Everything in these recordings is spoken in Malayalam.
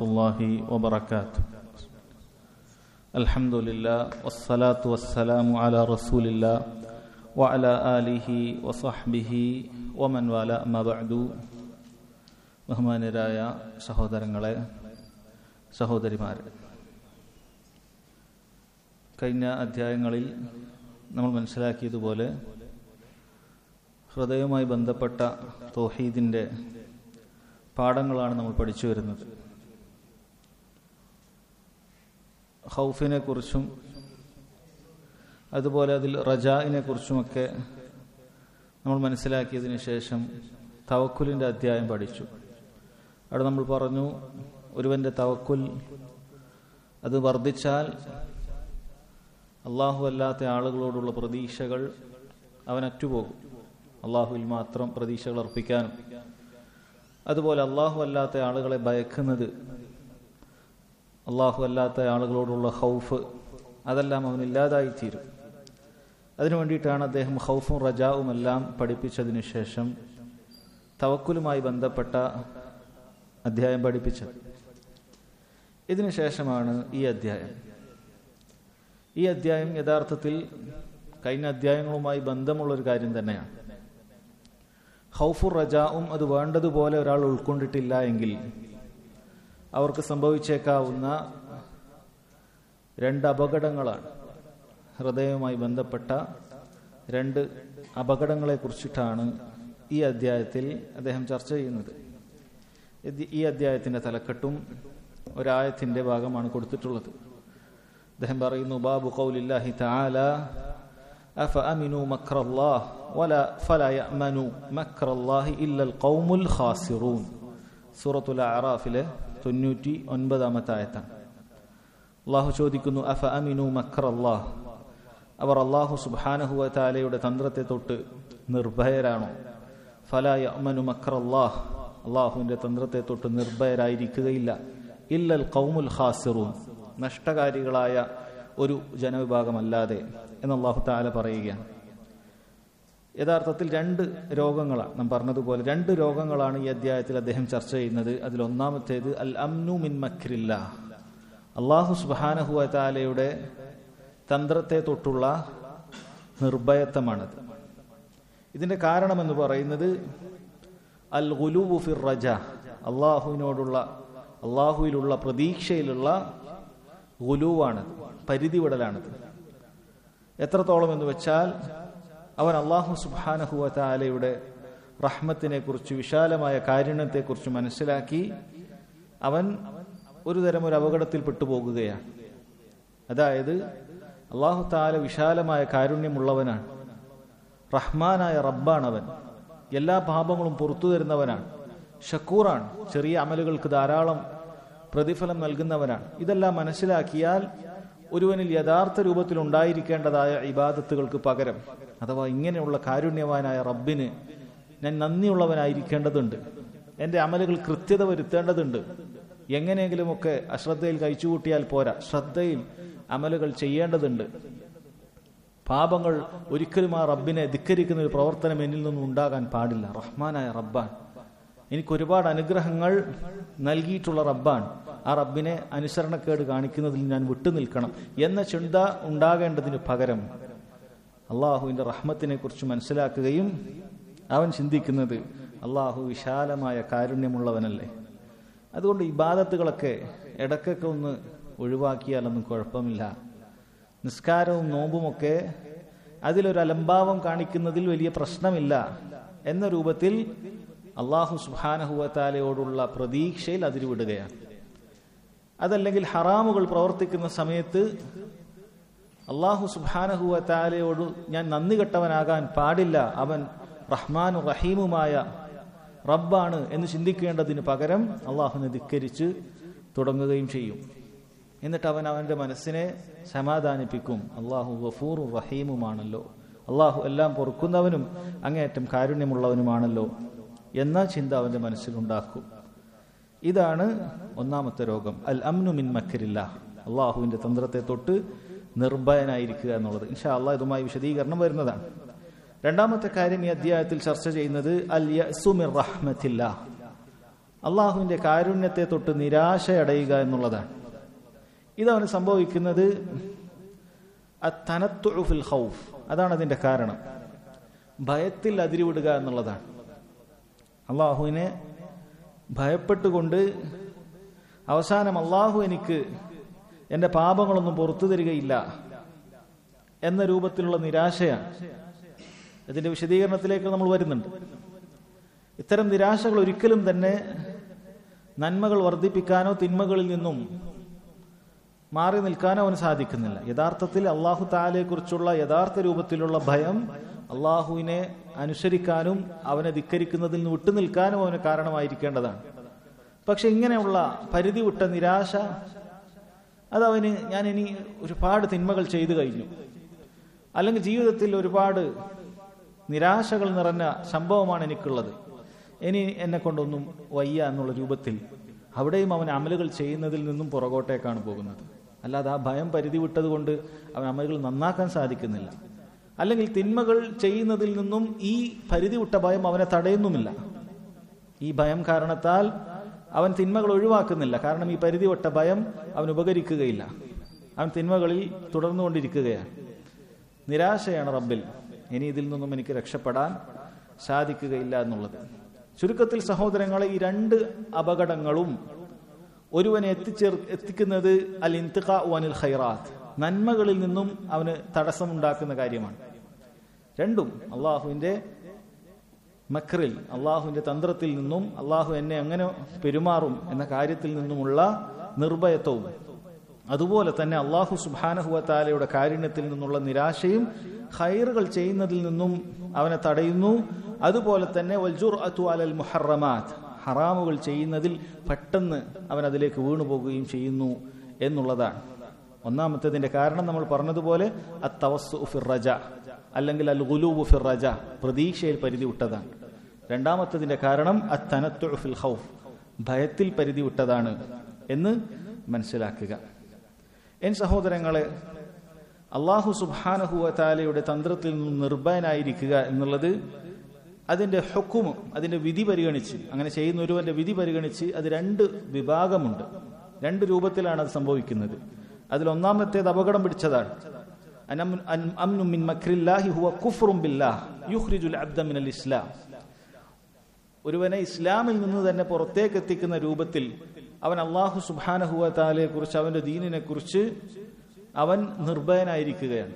الله وبركاته الحمد لله والصلاة والسلام على رسول الله وعلى آله وصحبه ومن والاه أما بعد ബഹുമാനരായ സഹോദരങ്ങളെ സഹോദരിമാരെ കഴിഞ്ഞ അധ്യായങ്ങളിൽ നമ്മൾ മനസ്സിലാക്കിയതുപോലെ ഹൃദയവുമായി ബന്ധപ്പെട്ട തോഹീദിൻ്റെ പാഠങ്ങളാണ് നമ്മൾ പഠിച്ചു വരുന്നത് ഹൗഫിനെ കുറിച്ചും അതുപോലെ അതിൽ റജായിനെ കുറിച്ചുമൊക്കെ നമ്മൾ മനസ്സിലാക്കിയതിന് ശേഷം തവക്കുലിൻ്റെ അധ്യായം പഠിച്ചു അവിടെ നമ്മൾ പറഞ്ഞു ഒരുവന്റെ തവക്കുൽ അത് വർദ്ധിച്ചാൽ അള്ളാഹു അല്ലാത്ത ആളുകളോടുള്ള പ്രതീക്ഷകൾ അവൻ അറ്റുപോകും അള്ളാഹുവിൽ മാത്രം പ്രതീക്ഷകൾ അർപ്പിക്കാനും അതുപോലെ അള്ളാഹു അല്ലാത്ത ആളുകളെ ഭയക്കുന്നത് അള്ളാഹു അല്ലാത്ത ആളുകളോടുള്ള ഹൗഫ് അതെല്ലാം അവനില്ലാതായി തീരും അതിനു വേണ്ടിയിട്ടാണ് അദ്ദേഹം ഹൗഫും റജാവും എല്ലാം പഠിപ്പിച്ചതിന് ശേഷം തവക്കുലുമായി ബന്ധപ്പെട്ട അധ്യായം പഠിപ്പിച്ചത് ഇതിനു ശേഷമാണ് ഈ അധ്യായം ഈ അധ്യായം യഥാർത്ഥത്തിൽ കഴിഞ്ഞ അധ്യായങ്ങളുമായി ബന്ധമുള്ളൊരു കാര്യം തന്നെയാണ് ഹൗഫുർ റജാവും അത് വേണ്ടതുപോലെ ഒരാൾ ഉൾക്കൊണ്ടിട്ടില്ല എങ്കിൽ അവർക്ക് സംഭവിച്ചേക്കാവുന്ന രണ്ട് അപകടങ്ങളാണ് ഹൃദയവുമായി ബന്ധപ്പെട്ട രണ്ട് അപകടങ്ങളെ കുറിച്ചിട്ടാണ് ഈ അധ്യായത്തിൽ അദ്ദേഹം ചർച്ച ചെയ്യുന്നത് ഈ അധ്യായത്തിന്റെ തലക്കെട്ടും ഒരായത്തിന്റെ ഭാഗമാണ് കൊടുത്തിട്ടുള്ളത് അദ്ദേഹം പറയുന്നു ബാബു ഖൗലില്ലാഹി തആല أفأمنوا مكر الله ولا فلا يأمنوا مكر الله إلا القوم الخاسرون سورة الأعراف തൊണ്ണൂറ്റി ഒൻപതാമത്തെ ആയത്താണ് അള്ളാഹു ചോദിക്കുന്നു അഫ അമിനു മക്കർ അള്ളാഹ് അവർ അള്ളാഹു സുബാനഹുവ താലയുടെ തന്ത്രത്തെ തൊട്ട് നിർഭയരാണോ ഫലായ അമനു മക്കർ അള്ളാഹ് അള്ളാഹുവിന്റെ തന്ത്രത്തെ തൊട്ട് നിർഭയരായിരിക്കുകയില്ല ഇല്ലൽ കൗമുൽ ഖാസിറൂൻ നഷ്ടകാരികളായ ഒരു ജനവിഭാഗമല്ലാതെ എന്ന് അള്ളാഹു താല പറയുകയാണ് യഥാർത്ഥത്തിൽ രണ്ട് രോഗങ്ങളാണ് നാം പറഞ്ഞതുപോലെ രണ്ട് രോഗങ്ങളാണ് ഈ അധ്യായത്തിൽ അദ്ദേഹം ചർച്ച ചെയ്യുന്നത് അതിൽ ഒന്നാമത്തേത് അൽ അംനു മിൻ മക്രില്ല അള്ളാഹു സുബാനഹുവ താലയുടെ തന്ത്രത്തെ തൊട്ടുള്ള നിർഭയത്വമാണത് ഇതിന്റെ കാരണമെന്ന് പറയുന്നത് അൽ ഗുലൂബു ഫിർ റജ അള്ളാഹുവിനോടുള്ള അള്ളാഹുവിലുള്ള പ്രതീക്ഷയിലുള്ള ഗുലുവാണത് പരിധി വിടലാണത് എത്രത്തോളം എന്ന് വെച്ചാൽ അവൻ അള്ളാഹു സുബാനഹുവ താലയുടെ റഹ്മത്തിനെ കുറിച്ച് വിശാലമായ കാരുണ്യത്തെക്കുറിച്ച് മനസ്സിലാക്കി അവൻ ഒരു തരം ഒരു അപകടത്തിൽ പെട്ടുപോകുകയാണ് അതായത് അള്ളാഹു താല വിശാലമായ കാരുണ്യമുള്ളവനാണ് റഹ്മാനായ റബ്ബാണ് അവൻ എല്ലാ പാപങ്ങളും പുറത്തു തരുന്നവനാണ് ഷക്കൂറാണ് ചെറിയ അമലുകൾക്ക് ധാരാളം പ്രതിഫലം നൽകുന്നവനാണ് ഇതെല്ലാം മനസ്സിലാക്കിയാൽ ഒരുവനിൽ യഥാർത്ഥ രൂപത്തിൽ ഉണ്ടായിരിക്കേണ്ടതായ ഇബാദത്തുകൾക്ക് പകരം അഥവാ ഇങ്ങനെയുള്ള കാരുണ്യവാനായ റബ്ബിന് ഞാൻ നന്ദിയുള്ളവനായിരിക്കേണ്ടതുണ്ട് എൻ്റെ അമലുകൾ കൃത്യത വരുത്തേണ്ടതുണ്ട് എങ്ങനെയെങ്കിലുമൊക്കെ അശ്രദ്ധയിൽ കഴിച്ചുകൂട്ടിയാൽ പോരാ ശ്രദ്ധയിൽ അമലുകൾ ചെയ്യേണ്ടതുണ്ട് പാപങ്ങൾ ഒരിക്കലും ആ റബ്ബിനെ ധിക്കരിക്കുന്ന ഒരു പ്രവർത്തനം എന്നിൽ നിന്നും ഉണ്ടാകാൻ പാടില്ല റഹ്മാനായ റബ്ബാൻ എനിക്ക് ഒരുപാട് അനുഗ്രഹങ്ങൾ നൽകിയിട്ടുള്ള റബ്ബാൻ ആ റബ്ബിനെ അനുസരണക്കേട് കാണിക്കുന്നതിൽ ഞാൻ വിട്ടുനിൽക്കണം എന്ന ചിന്ത ഉണ്ടാകേണ്ടതിന് പകരം അള്ളാഹുവിന്റെ റഹ്മത്തിനെ കുറിച്ച് മനസ്സിലാക്കുകയും അവൻ ചിന്തിക്കുന്നത് അള്ളാഹു വിശാലമായ കാരുണ്യമുള്ളവനല്ലേ അതുകൊണ്ട് ഇബാദത്തുകളൊക്കെ ഇടക്കൊക്കെ ഒന്ന് ഒഴിവാക്കിയാലൊന്നും കുഴപ്പമില്ല നിസ്കാരവും നോമ്പുമൊക്കെ അതിലൊരു അലംഭാവം കാണിക്കുന്നതിൽ വലിയ പ്രശ്നമില്ല എന്ന രൂപത്തിൽ അള്ളാഹു സുഹാനഹുവത്താലയോടുള്ള പ്രതീക്ഷയിൽ അതിരുവിടുകയാണ് അതല്ലെങ്കിൽ ഹറാമുകൾ പ്രവർത്തിക്കുന്ന സമയത്ത് അള്ളാഹു സുബാനഹുവത്താലയോട് ഞാൻ നന്ദി കെട്ടവനാകാൻ പാടില്ല അവൻ റഹ്മാനു റഹീമുമായ റബ്ബാണ് എന്ന് ചിന്തിക്കേണ്ടതിന് പകരം അള്ളാഹുവിനെ ധിക്കരിച്ച് തുടങ്ങുകയും ചെയ്യും എന്നിട്ട് അവൻ അവന്റെ മനസ്സിനെ സമാധാനിപ്പിക്കും അള്ളാഹു ഗഫൂറും റഹീമുമാണല്ലോ അള്ളാഹു എല്ലാം പൊറുക്കുന്നവനും അങ്ങേയറ്റം കാരുണ്യമുള്ളവനുമാണല്ലോ എന്ന ചിന്ത അവന്റെ മനസ്സിലുണ്ടാക്കും ഇതാണ് ഒന്നാമത്തെ രോഗം അൽ അമ്നു മിൻ മക്കരില്ല അള്ളാഹുവിന്റെ തന്ത്രത്തെ തൊട്ട് നിർഭയനായിരിക്കുക എന്നുള്ളത് ഇൻഷാ അള്ളാഹ് ഇതുമായി വിശദീകരണം വരുന്നതാണ് രണ്ടാമത്തെ കാര്യം ഈ അധ്യായത്തിൽ ചർച്ച ചെയ്യുന്നത് അൽ യസുമിർ റഹ്മത്തില്ല അള്ളാഹുവിന്റെ കാരുണ്യത്തെ തൊട്ട് നിരാശയടയുക എന്നുള്ളതാണ് ഇതവന് സംഭവിക്കുന്നത് ഫിൽ ഖൗഫ് അതാണ് അതിന്റെ കാരണം ഭയത്തിൽ അതിരിവിടുക എന്നുള്ളതാണ് അള്ളാഹുവിനെ ഭയപ്പെട്ടുകൊണ്ട് അവസാനം അള്ളാഹു എനിക്ക് എൻ്റെ പാപങ്ങളൊന്നും പുറത്തു തരികയില്ല എന്ന രൂപത്തിലുള്ള നിരാശയാണ് ഇതിന്റെ വിശദീകരണത്തിലേക്ക് നമ്മൾ വരുന്നുണ്ട് ഇത്തരം നിരാശകൾ ഒരിക്കലും തന്നെ നന്മകൾ വർദ്ധിപ്പിക്കാനോ തിന്മകളിൽ നിന്നും മാറി നിൽക്കാനോ അവന് സാധിക്കുന്നില്ല യഥാർത്ഥത്തിൽ അള്ളാഹു താലയെക്കുറിച്ചുള്ള യഥാർത്ഥ രൂപത്തിലുള്ള ഭയം അള്ളാഹുവിനെ അനുസരിക്കാനും അവനെ ധിക്കരിക്കുന്നതിൽ നിന്ന് വിട്ടുനിൽക്കാനും അവന് കാരണമായിരിക്കേണ്ടതാണ് പക്ഷെ ഇങ്ങനെയുള്ള പരിധി വിട്ട നിരാശ അതവന് ഞാൻ ഇനി ഒരുപാട് തിന്മകൾ ചെയ്തു കഴിഞ്ഞു അല്ലെങ്കിൽ ജീവിതത്തിൽ ഒരുപാട് നിരാശകൾ നിറഞ്ഞ സംഭവമാണ് എനിക്കുള്ളത് ഇനി എന്നെ കൊണ്ടൊന്നും വയ്യ എന്നുള്ള രൂപത്തിൽ അവിടെയും അവൻ അമലുകൾ ചെയ്യുന്നതിൽ നിന്നും പുറകോട്ടേക്കാണ് പോകുന്നത് അല്ലാതെ ആ ഭയം പരിധി വിട്ടതുകൊണ്ട് അവൻ അമലുകൾ നന്നാക്കാൻ സാധിക്കുന്നില്ല അല്ലെങ്കിൽ തിന്മകൾ ചെയ്യുന്നതിൽ നിന്നും ഈ പരിധി വിട്ട ഭയം അവനെ തടയുന്നുമില്ല ഈ ഭയം കാരണത്താൽ അവൻ തിന്മകൾ ഒഴിവാക്കുന്നില്ല കാരണം ഈ പരിധി വിട്ട ഭയം അവൻ ഉപകരിക്കുകയില്ല അവൻ തിന്മകളിൽ തുടർന്നുകൊണ്ടിരിക്കുകയാണ് നിരാശയാണ് റബ്ബിൽ ഇനി ഇതിൽ നിന്നും എനിക്ക് രക്ഷപ്പെടാൻ സാധിക്കുകയില്ല എന്നുള്ളത് ചുരുക്കത്തിൽ സഹോദരങ്ങളെ ഈ രണ്ട് അപകടങ്ങളും ഒരുവനെ എത്തിച്ചേർ എത്തിക്കുന്നത് അൽ ഇന്തിഖ അനിൽ ഖൈറാത്ത് നന്മകളിൽ നിന്നും അവന് തടസ്സമുണ്ടാക്കുന്ന കാര്യമാണ് രണ്ടും അള്ളാഹുവിന്റെ മക്രിൽ അള്ളാഹുവിന്റെ തന്ത്രത്തിൽ നിന്നും അള്ളാഹു എന്നെ എങ്ങനെ പെരുമാറും എന്ന കാര്യത്തിൽ നിന്നുമുള്ള നിർഭയത്വവും അതുപോലെ തന്നെ അള്ളാഹു സുബാനഹുവത്താലയുടെ കാരുണ്യത്തിൽ നിന്നുള്ള നിരാശയും ഖൈറുകൾ ചെയ്യുന്നതിൽ നിന്നും അവനെ തടയുന്നു അതുപോലെ തന്നെ വൽജുർ അതു അലൽ മുഹറമാത്ത് ഹറാമുകൾ ചെയ്യുന്നതിൽ പെട്ടെന്ന് അവൻ അതിലേക്ക് വീണുപോകുകയും ചെയ്യുന്നു എന്നുള്ളതാണ് ഒന്നാമത്തേതിന്റെ കാരണം നമ്മൾ പറഞ്ഞതുപോലെ അത്തവസ്സു ഫിർ റജ അല്ലെങ്കിൽ അൽ ഗുലൂബു ഫിർ റജ പ്രതീക്ഷയിൽ പരിധി വിട്ടതാണ് രണ്ടാമത്തതിന്റെ കാരണം അത്തനത്തു ഫിൽ ഖൗഫ് ഭയത്തിൽ പരിധി വിട്ടതാണ് എന്ന് മനസ്സിലാക്കുക എൻ സഹോദരങ്ങളെ അള്ളാഹു സുബാനഹുവ താലയുടെ തന്ത്രത്തിൽ നിന്നും നിർഭയനായിരിക്കുക എന്നുള്ളത് അതിന്റെ ഹുക്കും അതിന്റെ വിധി പരിഗണിച്ച് അങ്ങനെ ചെയ്യുന്ന ഒരുവന്റെ വിധി പരിഗണിച്ച് അത് രണ്ട് വിഭാഗമുണ്ട് രണ്ട് രൂപത്തിലാണ് അത് സംഭവിക്കുന്നത് അതിൽ ഒന്നാമത്തേത് അപകടം പിടിച്ചതാണ് അംനു മിൻ മക്രില്ലാഹി ഹുവ കുഫ്റും ബില്ലാഹ് യുഖ്രിജുൽ അബ്ദ മിനൽ ഇസ്ലാം ഒരുവനെ ഇസ്ലാമിൽ നിന്ന് തന്നെ പുറത്തേക്ക് എത്തിക്കുന്ന രൂപത്തിൽ അവൻ അള്ളാഹു സുബാനഹുവ താലയെ കുറിച്ച് അവന്റെ ദീനിനെ കുറിച്ച് അവൻ നിർഭയനായിരിക്കുകയാണ്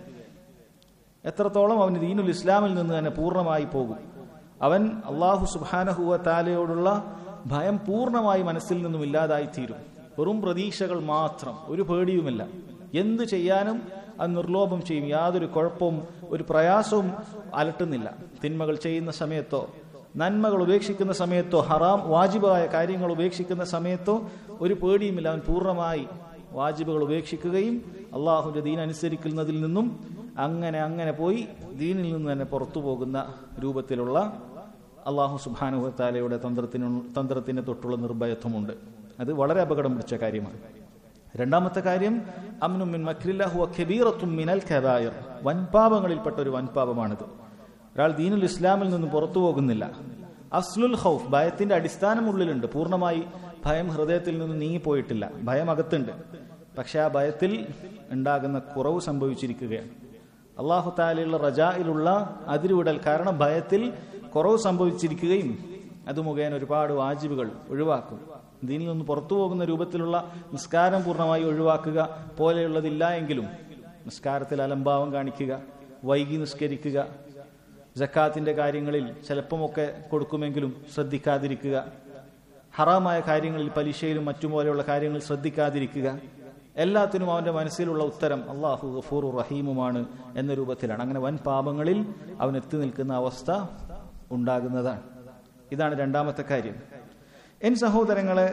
എത്രത്തോളം അവന് ദീനുൽ ഇസ്ലാമിൽ നിന്ന് തന്നെ പൂർണ്ണമായി പോകും അവൻ അള്ളാഹു സുബാനഹുവ താലയോടുള്ള ഭയം പൂർണ്ണമായി മനസ്സിൽ നിന്നും ഇല്ലാതായി തീരും വെറും പ്രതീക്ഷകൾ മാത്രം ഒരു പേടിയുമില്ല എന്തു ചെയ്യാനും അത് നിർലോഭം ചെയ്യും യാതൊരു കുഴപ്പവും ഒരു പ്രയാസവും അലട്ടുന്നില്ല തിന്മകൾ ചെയ്യുന്ന സമയത്തോ നന്മകൾ ഉപേക്ഷിക്കുന്ന സമയത്തോ ഹറാം വാജിബായ കാര്യങ്ങൾ ഉപേക്ഷിക്കുന്ന സമയത്തോ ഒരു പേടിയുമില്ല അവൻ പൂർണ്ണമായി വാജിബുകൾ ഉപേക്ഷിക്കുകയും അള്ളാഹുവിന്റെ ദീൻ അനുസരിക്കുന്നതിൽ നിന്നും അങ്ങനെ അങ്ങനെ പോയി ദീനിൽ നിന്ന് തന്നെ പുറത്തു പോകുന്ന രൂപത്തിലുള്ള അള്ളാഹു സുബാനുഹത്താലയുടെ തന്ത്രത്തിന് തന്ത്രത്തിന് തൊട്ടുള്ള നിർഭയത്വമുണ്ട് അത് വളരെ അപകടം പിടിച്ച കാര്യമാണ് രണ്ടാമത്തെ കാര്യം അമ്നുമിൻ മക്രില്ലാഹു മിനൽ ഖബായർ വൻപാപങ്ങളിൽപ്പെട്ട ഒരു വൻപാപമാണിത് ഒരാൾ ദീനുൽ ഇസ്ലാമിൽ നിന്ന് പുറത്തു പോകുന്നില്ല അസ്ലുൽ ഹൗഫ് ഭയത്തിന്റെ അടിസ്ഥാനം ഉള്ളിലുണ്ട് പൂർണ്ണമായി ഭയം ഹൃദയത്തിൽ നിന്ന് നീങ്ങിപ്പോയിട്ടില്ല ഭയം അകത്തുണ്ട് പക്ഷെ ആ ഭയത്തിൽ ഉണ്ടാകുന്ന കുറവ് സംഭവിച്ചിരിക്കുകയാണ് അള്ളാഹു താലയുള്ള റജായിലുള്ള അതിരുവിടൽ കാരണം ഭയത്തിൽ കുറവ് സംഭവിച്ചിരിക്കുകയും അത് മുഖേന ഒരുപാട് വാജിബുകൾ ഒഴിവാക്കും ദീനിൽ നിന്ന് പുറത്തു പോകുന്ന രൂപത്തിലുള്ള നിസ്കാരം പൂർണ്ണമായി ഒഴിവാക്കുക പോലെയുള്ളതില്ല എങ്കിലും നിസ്കാരത്തിൽ അലംഭാവം കാണിക്കുക വൈകി നിസ്കരിക്കുക ജക്കാത്തിന്റെ കാര്യങ്ങളിൽ ചിലപ്പമൊക്കെ കൊടുക്കുമെങ്കിലും ശ്രദ്ധിക്കാതിരിക്കുക ഹറാമായ കാര്യങ്ങളിൽ പലിശയിലും മറ്റും പോലെയുള്ള കാര്യങ്ങളിൽ ശ്രദ്ധിക്കാതിരിക്കുക എല്ലാത്തിനും അവന്റെ മനസ്സിലുള്ള ഉത്തരം അള്ളാഹു ഗഫൂർ റഹീമുമാണ് എന്ന രൂപത്തിലാണ് അങ്ങനെ വൻ പാപങ്ങളിൽ അവൻ എത്തി നിൽക്കുന്ന അവസ്ഥ ഉണ്ടാകുന്നതാണ് ഇതാണ് രണ്ടാമത്തെ കാര്യം എൻ സഹോദരങ്ങളെ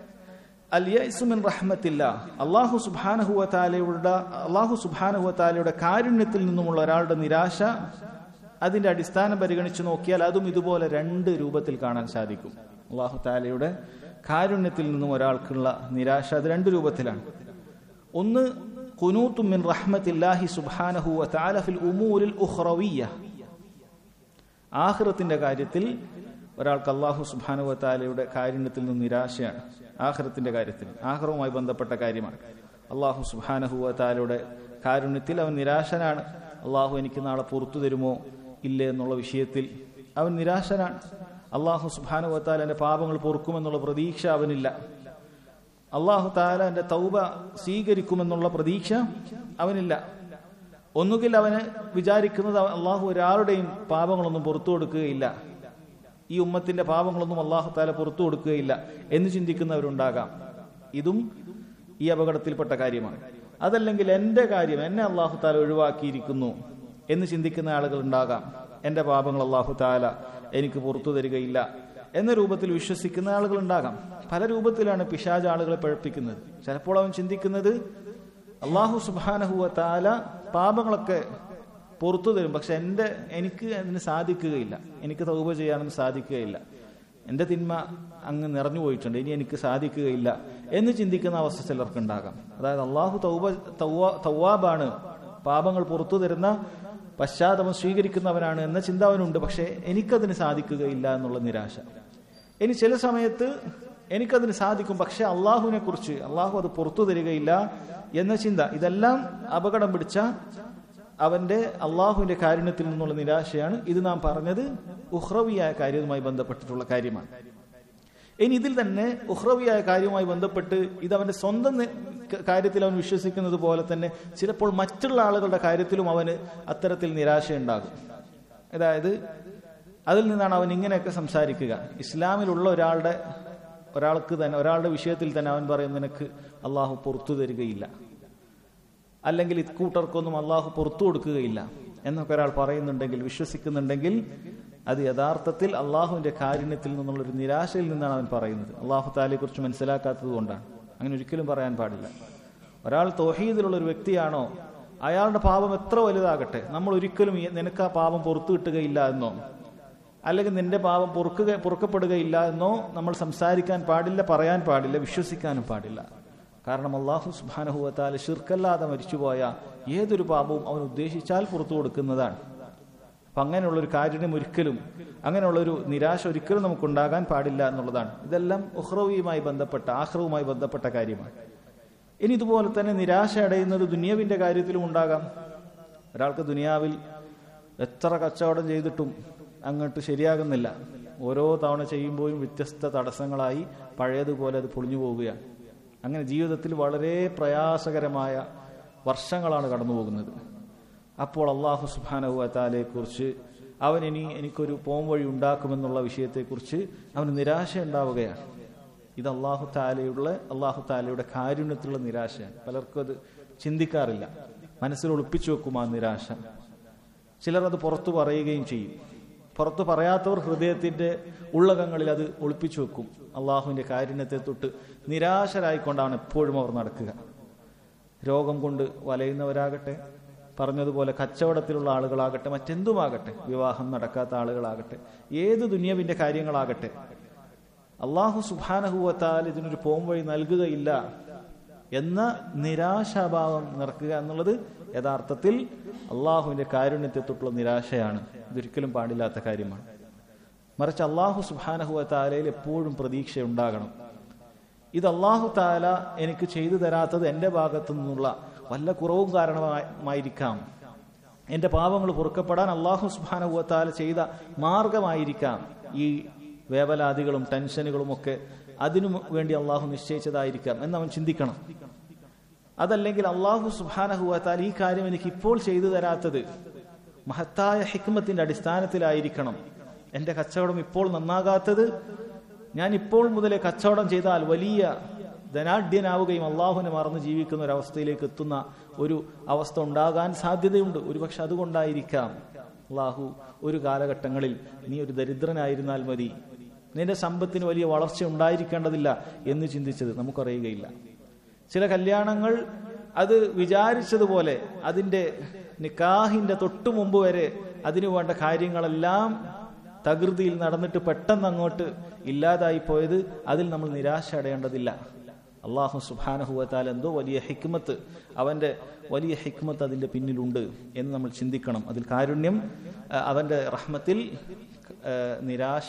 അലിയസുമിൻ റഹ്മത്തില്ല അള്ളാഹു സുബാനഹുവ താലയുടെ അള്ളാഹു സുബാനഹുവ താലയുടെ കാരുണ്യത്തിൽ നിന്നുമുള്ള ഒരാളുടെ നിരാശ അതിന്റെ അടിസ്ഥാനം പരിഗണിച്ച് നോക്കിയാൽ അതും ഇതുപോലെ രണ്ട് രൂപത്തിൽ കാണാൻ സാധിക്കും അള്ളാഹു താലയുടെ കാരുണ്യത്തിൽ നിന്നും ഒരാൾക്കുള്ള നിരാശ അത് രണ്ട് രൂപത്തിലാണ് ഒന്ന് കുനൂത്തും മിൻ റഹ്മത്തില്ലാഹി സുബ്ഹാനഹു വതആല ഫിൽ ഉമൂരിൽ ഉഖ്റവിയ്യ ആഖിറത്തിന്റെ കാര്യത്തിൽ ഒരാൾക്ക് അള്ളാഹു സുബാനുവത്താലയുടെ കാരുണ്യത്തിൽ നിന്ന് നിരാശയാണ് ആഹ്റത്തിന്റെ കാര്യത്തിൽ ആഹ്റവുമായി ബന്ധപ്പെട്ട കാര്യമാണ് അള്ളാഹു സുബാനഹുവത്താലയുടെ കാരുണ്യത്തിൽ അവൻ നിരാശനാണ് അള്ളാഹു എനിക്ക് നാളെ പുറത്തു തരുമോ ഇല്ലേ എന്നുള്ള വിഷയത്തിൽ അവൻ നിരാശനാണ് അള്ളാഹു സുബാനുവത്താല എന്റെ പാപങ്ങൾ പൊറുക്കുമെന്നുള്ള പ്രതീക്ഷ അവനില്ല അള്ളാഹു താല എന്റെ തൗബ സ്വീകരിക്കുമെന്നുള്ള പ്രതീക്ഷ അവനില്ല ഒന്നുകിൽ അവന് വിചാരിക്കുന്നത് അള്ളാഹു ഒരാളുടെയും പാപങ്ങളൊന്നും പുറത്തു കൊടുക്കുകയില്ല ഈ ഉമ്മത്തിന്റെ പാപങ്ങളൊന്നും അള്ളാഹു താല പുറത്തു കൊടുക്കുകയില്ല എന്ന് ചിന്തിക്കുന്നവരുണ്ടാകാം ഇതും ഈ അപകടത്തിൽപ്പെട്ട കാര്യമാണ് അതല്ലെങ്കിൽ എന്റെ കാര്യം എന്നെ അള്ളാഹു താല ഒഴിവാക്കിയിരിക്കുന്നു എന്ന് ചിന്തിക്കുന്ന ആളുകൾ ഉണ്ടാകാം എന്റെ പാപങ്ങൾ അള്ളാഹു താല എനിക്ക് പുറത്തു തരികയില്ല എന്ന രൂപത്തിൽ വിശ്വസിക്കുന്ന ആളുകൾ ഉണ്ടാകാം പല രൂപത്തിലാണ് പിശാജ് ആളുകളെ പഴപ്പിക്കുന്നത് ചിലപ്പോൾ അവൻ ചിന്തിക്കുന്നത് അള്ളാഹു സുബാനഹുവ താല പാപങ്ങളൊക്കെ പുറത്തു തരും പക്ഷെ എൻ്റെ എനിക്ക് അതിന് സാധിക്കുകയില്ല എനിക്ക് തൗബ ചെയ്യാനൊന്നും സാധിക്കുകയില്ല എൻ്റെ തിന്മ അങ്ങ് നിറഞ്ഞു പോയിട്ടുണ്ട് ഇനി എനിക്ക് സാധിക്കുകയില്ല എന്ന് ചിന്തിക്കുന്ന അവസ്ഥ ചിലർക്ക് ഉണ്ടാകാം അതായത് അള്ളാഹു തൗബ തൗവാബാണ് പാപങ്ങൾ പുറത്തു തരുന്ന പശ്ചാത്തലം സ്വീകരിക്കുന്നവനാണ് എന്ന ചിന്ത അവനുണ്ട് പക്ഷേ എനിക്കതിന് സാധിക്കുകയില്ല എന്നുള്ള നിരാശ ഇനി ചില സമയത്ത് എനിക്കതിന് സാധിക്കും പക്ഷെ അള്ളാഹുവിനെ കുറിച്ച് അള്ളാഹു അത് പുറത്തു തരികയില്ല എന്ന ചിന്ത ഇതെല്ലാം അപകടം പിടിച്ച അവന്റെ അള്ളാഹുവിന്റെ കാരുണ്യത്തിൽ നിന്നുള്ള നിരാശയാണ് ഇത് നാം പറഞ്ഞത് ഉഹ്റവിയായ കാര്യവുമായി ബന്ധപ്പെട്ടിട്ടുള്ള കാര്യമാണ് ഇനി ഇതിൽ തന്നെ ഉഹ്റവിയായ കാര്യവുമായി ബന്ധപ്പെട്ട് ഇത് അവന്റെ സ്വന്തം കാര്യത്തിൽ അവൻ വിശ്വസിക്കുന്നത് പോലെ തന്നെ ചിലപ്പോൾ മറ്റുള്ള ആളുകളുടെ കാര്യത്തിലും അവന് അത്തരത്തിൽ നിരാശയുണ്ടാകും അതായത് അതിൽ നിന്നാണ് അവൻ ഇങ്ങനെയൊക്കെ സംസാരിക്കുക ഇസ്ലാമിലുള്ള ഒരാളുടെ ഒരാൾക്ക് തന്നെ ഒരാളുടെ വിഷയത്തിൽ തന്നെ അവൻ പറയും നിനക്ക് അള്ളാഹു പുറത്തു തരികയില്ല അല്ലെങ്കിൽ ഇക്കൂട്ടർക്കൊന്നും അള്ളാഹു പുറത്തു കൊടുക്കുകയില്ല എന്നൊക്കെ ഒരാൾ പറയുന്നുണ്ടെങ്കിൽ വിശ്വസിക്കുന്നുണ്ടെങ്കിൽ അത് യഥാർത്ഥത്തിൽ അള്ളാഹുവിന്റെ കാരുണ്യത്തിൽ നിന്നുള്ള ഒരു നിരാശയിൽ നിന്നാണ് അവൻ പറയുന്നത് അള്ളാഹു താലയെ കുറിച്ച് മനസ്സിലാക്കാത്തത് കൊണ്ടാണ് അങ്ങനെ ഒരിക്കലും പറയാൻ പാടില്ല ഒരാൾ തോഹീദിലുള്ള ഒരു വ്യക്തിയാണോ അയാളുടെ പാപം എത്ര വലുതാകട്ടെ നമ്മൾ ഒരിക്കലും നിനക്ക് ആ പാപം പുറത്തു കിട്ടുകയില്ല എന്നോ അല്ലെങ്കിൽ നിന്റെ പാപം പൊറുക്കുക പൊറുക്കപ്പെടുകയില്ല എന്നോ നമ്മൾ സംസാരിക്കാൻ പാടില്ല പറയാൻ പാടില്ല വിശ്വസിക്കാനും പാടില്ല കാരണം അള്ളാഹു സുബാനഹുവത്താല് ഷിർക്കല്ലാതെ മരിച്ചുപോയ ഏതൊരു പാപവും അവൻ ഉദ്ദേശിച്ചാൽ പുറത്തു കൊടുക്കുന്നതാണ് അപ്പൊ അങ്ങനെയുള്ളൊരു കാരുണ്യം ഒരിക്കലും അങ്ങനെയുള്ളൊരു നിരാശ ഒരിക്കലും നമുക്കുണ്ടാകാൻ പാടില്ല എന്നുള്ളതാണ് ഇതെല്ലാം ഉഹ്റവിയുമായി ബന്ധപ്പെട്ട ആഹ്റവുമായി ബന്ധപ്പെട്ട കാര്യമാണ് ഇനി ഇതുപോലെ തന്നെ നിരാശ അടയുന്നത് ദുനിയാവിന്റെ കാര്യത്തിലും ഉണ്ടാകാം ഒരാൾക്ക് ദുനിയാവിൽ എത്ര കച്ചവടം ചെയ്തിട്ടും അങ്ങോട്ട് ശരിയാകുന്നില്ല ഓരോ തവണ ചെയ്യുമ്പോഴും വ്യത്യസ്ത തടസ്സങ്ങളായി പഴയതുപോലെ അത് പൊളിഞ്ഞു പോവുകയാണ് അങ്ങനെ ജീവിതത്തിൽ വളരെ പ്രയാസകരമായ വർഷങ്ങളാണ് കടന്നു പോകുന്നത് അപ്പോൾ അള്ളാഹു സുബാനഹുഅത്താലെ കുറിച്ച് അവൻ ഇനി എനിക്കൊരു പോം വഴി ഉണ്ടാക്കുമെന്നുള്ള വിഷയത്തെക്കുറിച്ച് അവന് നിരാശ ഉണ്ടാവുകയാണ് ഇത് അള്ളാഹു താലയുള്ള അള്ളാഹു താലയുടെ കാരുണ്യത്തിലുള്ള നിരാശയാണ് പലർക്കും അത് ചിന്തിക്കാറില്ല മനസ്സിൽ ഒളിപ്പിച്ചു വെക്കും ആ നിരാശ ചിലർ അത് പുറത്തു പറയുകയും ചെയ്യും പുറത്തു പറയാത്തവർ ഹൃദയത്തിന്റെ ഉള്ളകങ്ങളിൽ അത് ഒളിപ്പിച്ചു വെക്കും അള്ളാഹുവിന്റെ കാരുണ്യത്തെ തൊട്ട് നിരാശരായിക്കൊണ്ടാണ് എപ്പോഴും അവർ നടക്കുക രോഗം കൊണ്ട് വലയുന്നവരാകട്ടെ പറഞ്ഞതുപോലെ കച്ചവടത്തിലുള്ള ആളുകളാകട്ടെ മറ്റെന്തുമാകട്ടെ വിവാഹം നടക്കാത്ത ആളുകളാകട്ടെ ഏത് ദുനിയവിന്റെ കാര്യങ്ങളാകട്ടെ അള്ളാഹു സുബാനഹുവത്താൽ ഇതിനൊരു പോംവഴി നൽകുകയില്ല എന്ന നിരാശാഭാവം നിറക്കുക എന്നുള്ളത് യഥാർത്ഥത്തിൽ അള്ളാഹുവിന്റെ കാരുണ്യത്തെ തൊട്ടുള്ള നിരാശയാണ് ഇതൊരിക്കലും പാടില്ലാത്ത കാര്യമാണ് മറിച്ച് അള്ളാഹു സുബാനഹുവത്താലയിൽ എപ്പോഴും പ്രതീക്ഷ ഉണ്ടാകണം ഇത് അള്ളാഹു താല എനിക്ക് ചെയ്തു തരാത്തത് എൻ്റെ ഭാഗത്തു നിന്നുള്ള വല്ല കുറവും കാരണമായിരിക്കാം എൻ്റെ പാപങ്ങൾ പൊറുക്കപ്പെടാൻ അള്ളാഹു സുബാനഹുവത്താല ചെയ്ത മാർഗമായിരിക്കാം ഈ വേവലാദികളും ടെൻഷനുകളും ഒക്കെ അതിനു വേണ്ടി അള്ളാഹു നിശ്ചയിച്ചതായിരിക്കാം എന്ന് അവൻ ചിന്തിക്കണം അതല്ലെങ്കിൽ അള്ളാഹു സുബാനഹുവത്താൽ ഈ കാര്യം എനിക്ക് ഇപ്പോൾ ചെയ്തു തരാത്തത് മഹത്തായ ഹിക്മത്തിന്റെ അടിസ്ഥാനത്തിലായിരിക്കണം എന്റെ കച്ചവടം ഇപ്പോൾ നന്നാകാത്തത് ഞാൻ ഇപ്പോൾ മുതലേ കച്ചവടം ചെയ്താൽ വലിയ ധനാഢ്യനാവുകയും അള്ളാഹുവിനെ മറന്ന് ജീവിക്കുന്ന ഒരു അവസ്ഥയിലേക്ക് എത്തുന്ന ഒരു അവസ്ഥ ഉണ്ടാകാൻ സാധ്യതയുണ്ട് ഒരുപക്ഷെ അതുകൊണ്ടായിരിക്കാം അള്ളാഹു ഒരു കാലഘട്ടങ്ങളിൽ നീ ഒരു ദരിദ്രനായിരുന്നാൽ മതി നിന്റെ സമ്പത്തിന് വലിയ വളർച്ച ഉണ്ടായിരിക്കേണ്ടതില്ല എന്ന് ചിന്തിച്ചത് നമുക്കറിയുകയില്ല ചില കല്യാണങ്ങൾ അത് വിചാരിച്ചതുപോലെ അതിന്റെ നിക്കാഹിന്റെ തൊട്ടു മുമ്പ് വരെ അതിനു വേണ്ട കാര്യങ്ങളെല്ലാം തകൃതിയിൽ നടന്നിട്ട് പെട്ടെന്ന് അങ്ങോട്ട് ഇല്ലാതായി പോയത് അതിൽ നമ്മൾ നിരാശ അടയേണ്ടതില്ല അള്ളാഹു സുബാനഹുവത്താൽ എന്തോ വലിയ ഹിക്മത്ത് അവന്റെ വലിയ ഹിക്മത്ത് അതിന്റെ പിന്നിലുണ്ട് എന്ന് നമ്മൾ ചിന്തിക്കണം അതിൽ കാരുണ്യം അവന്റെ റഹ്മത്തിൽ നിരാശ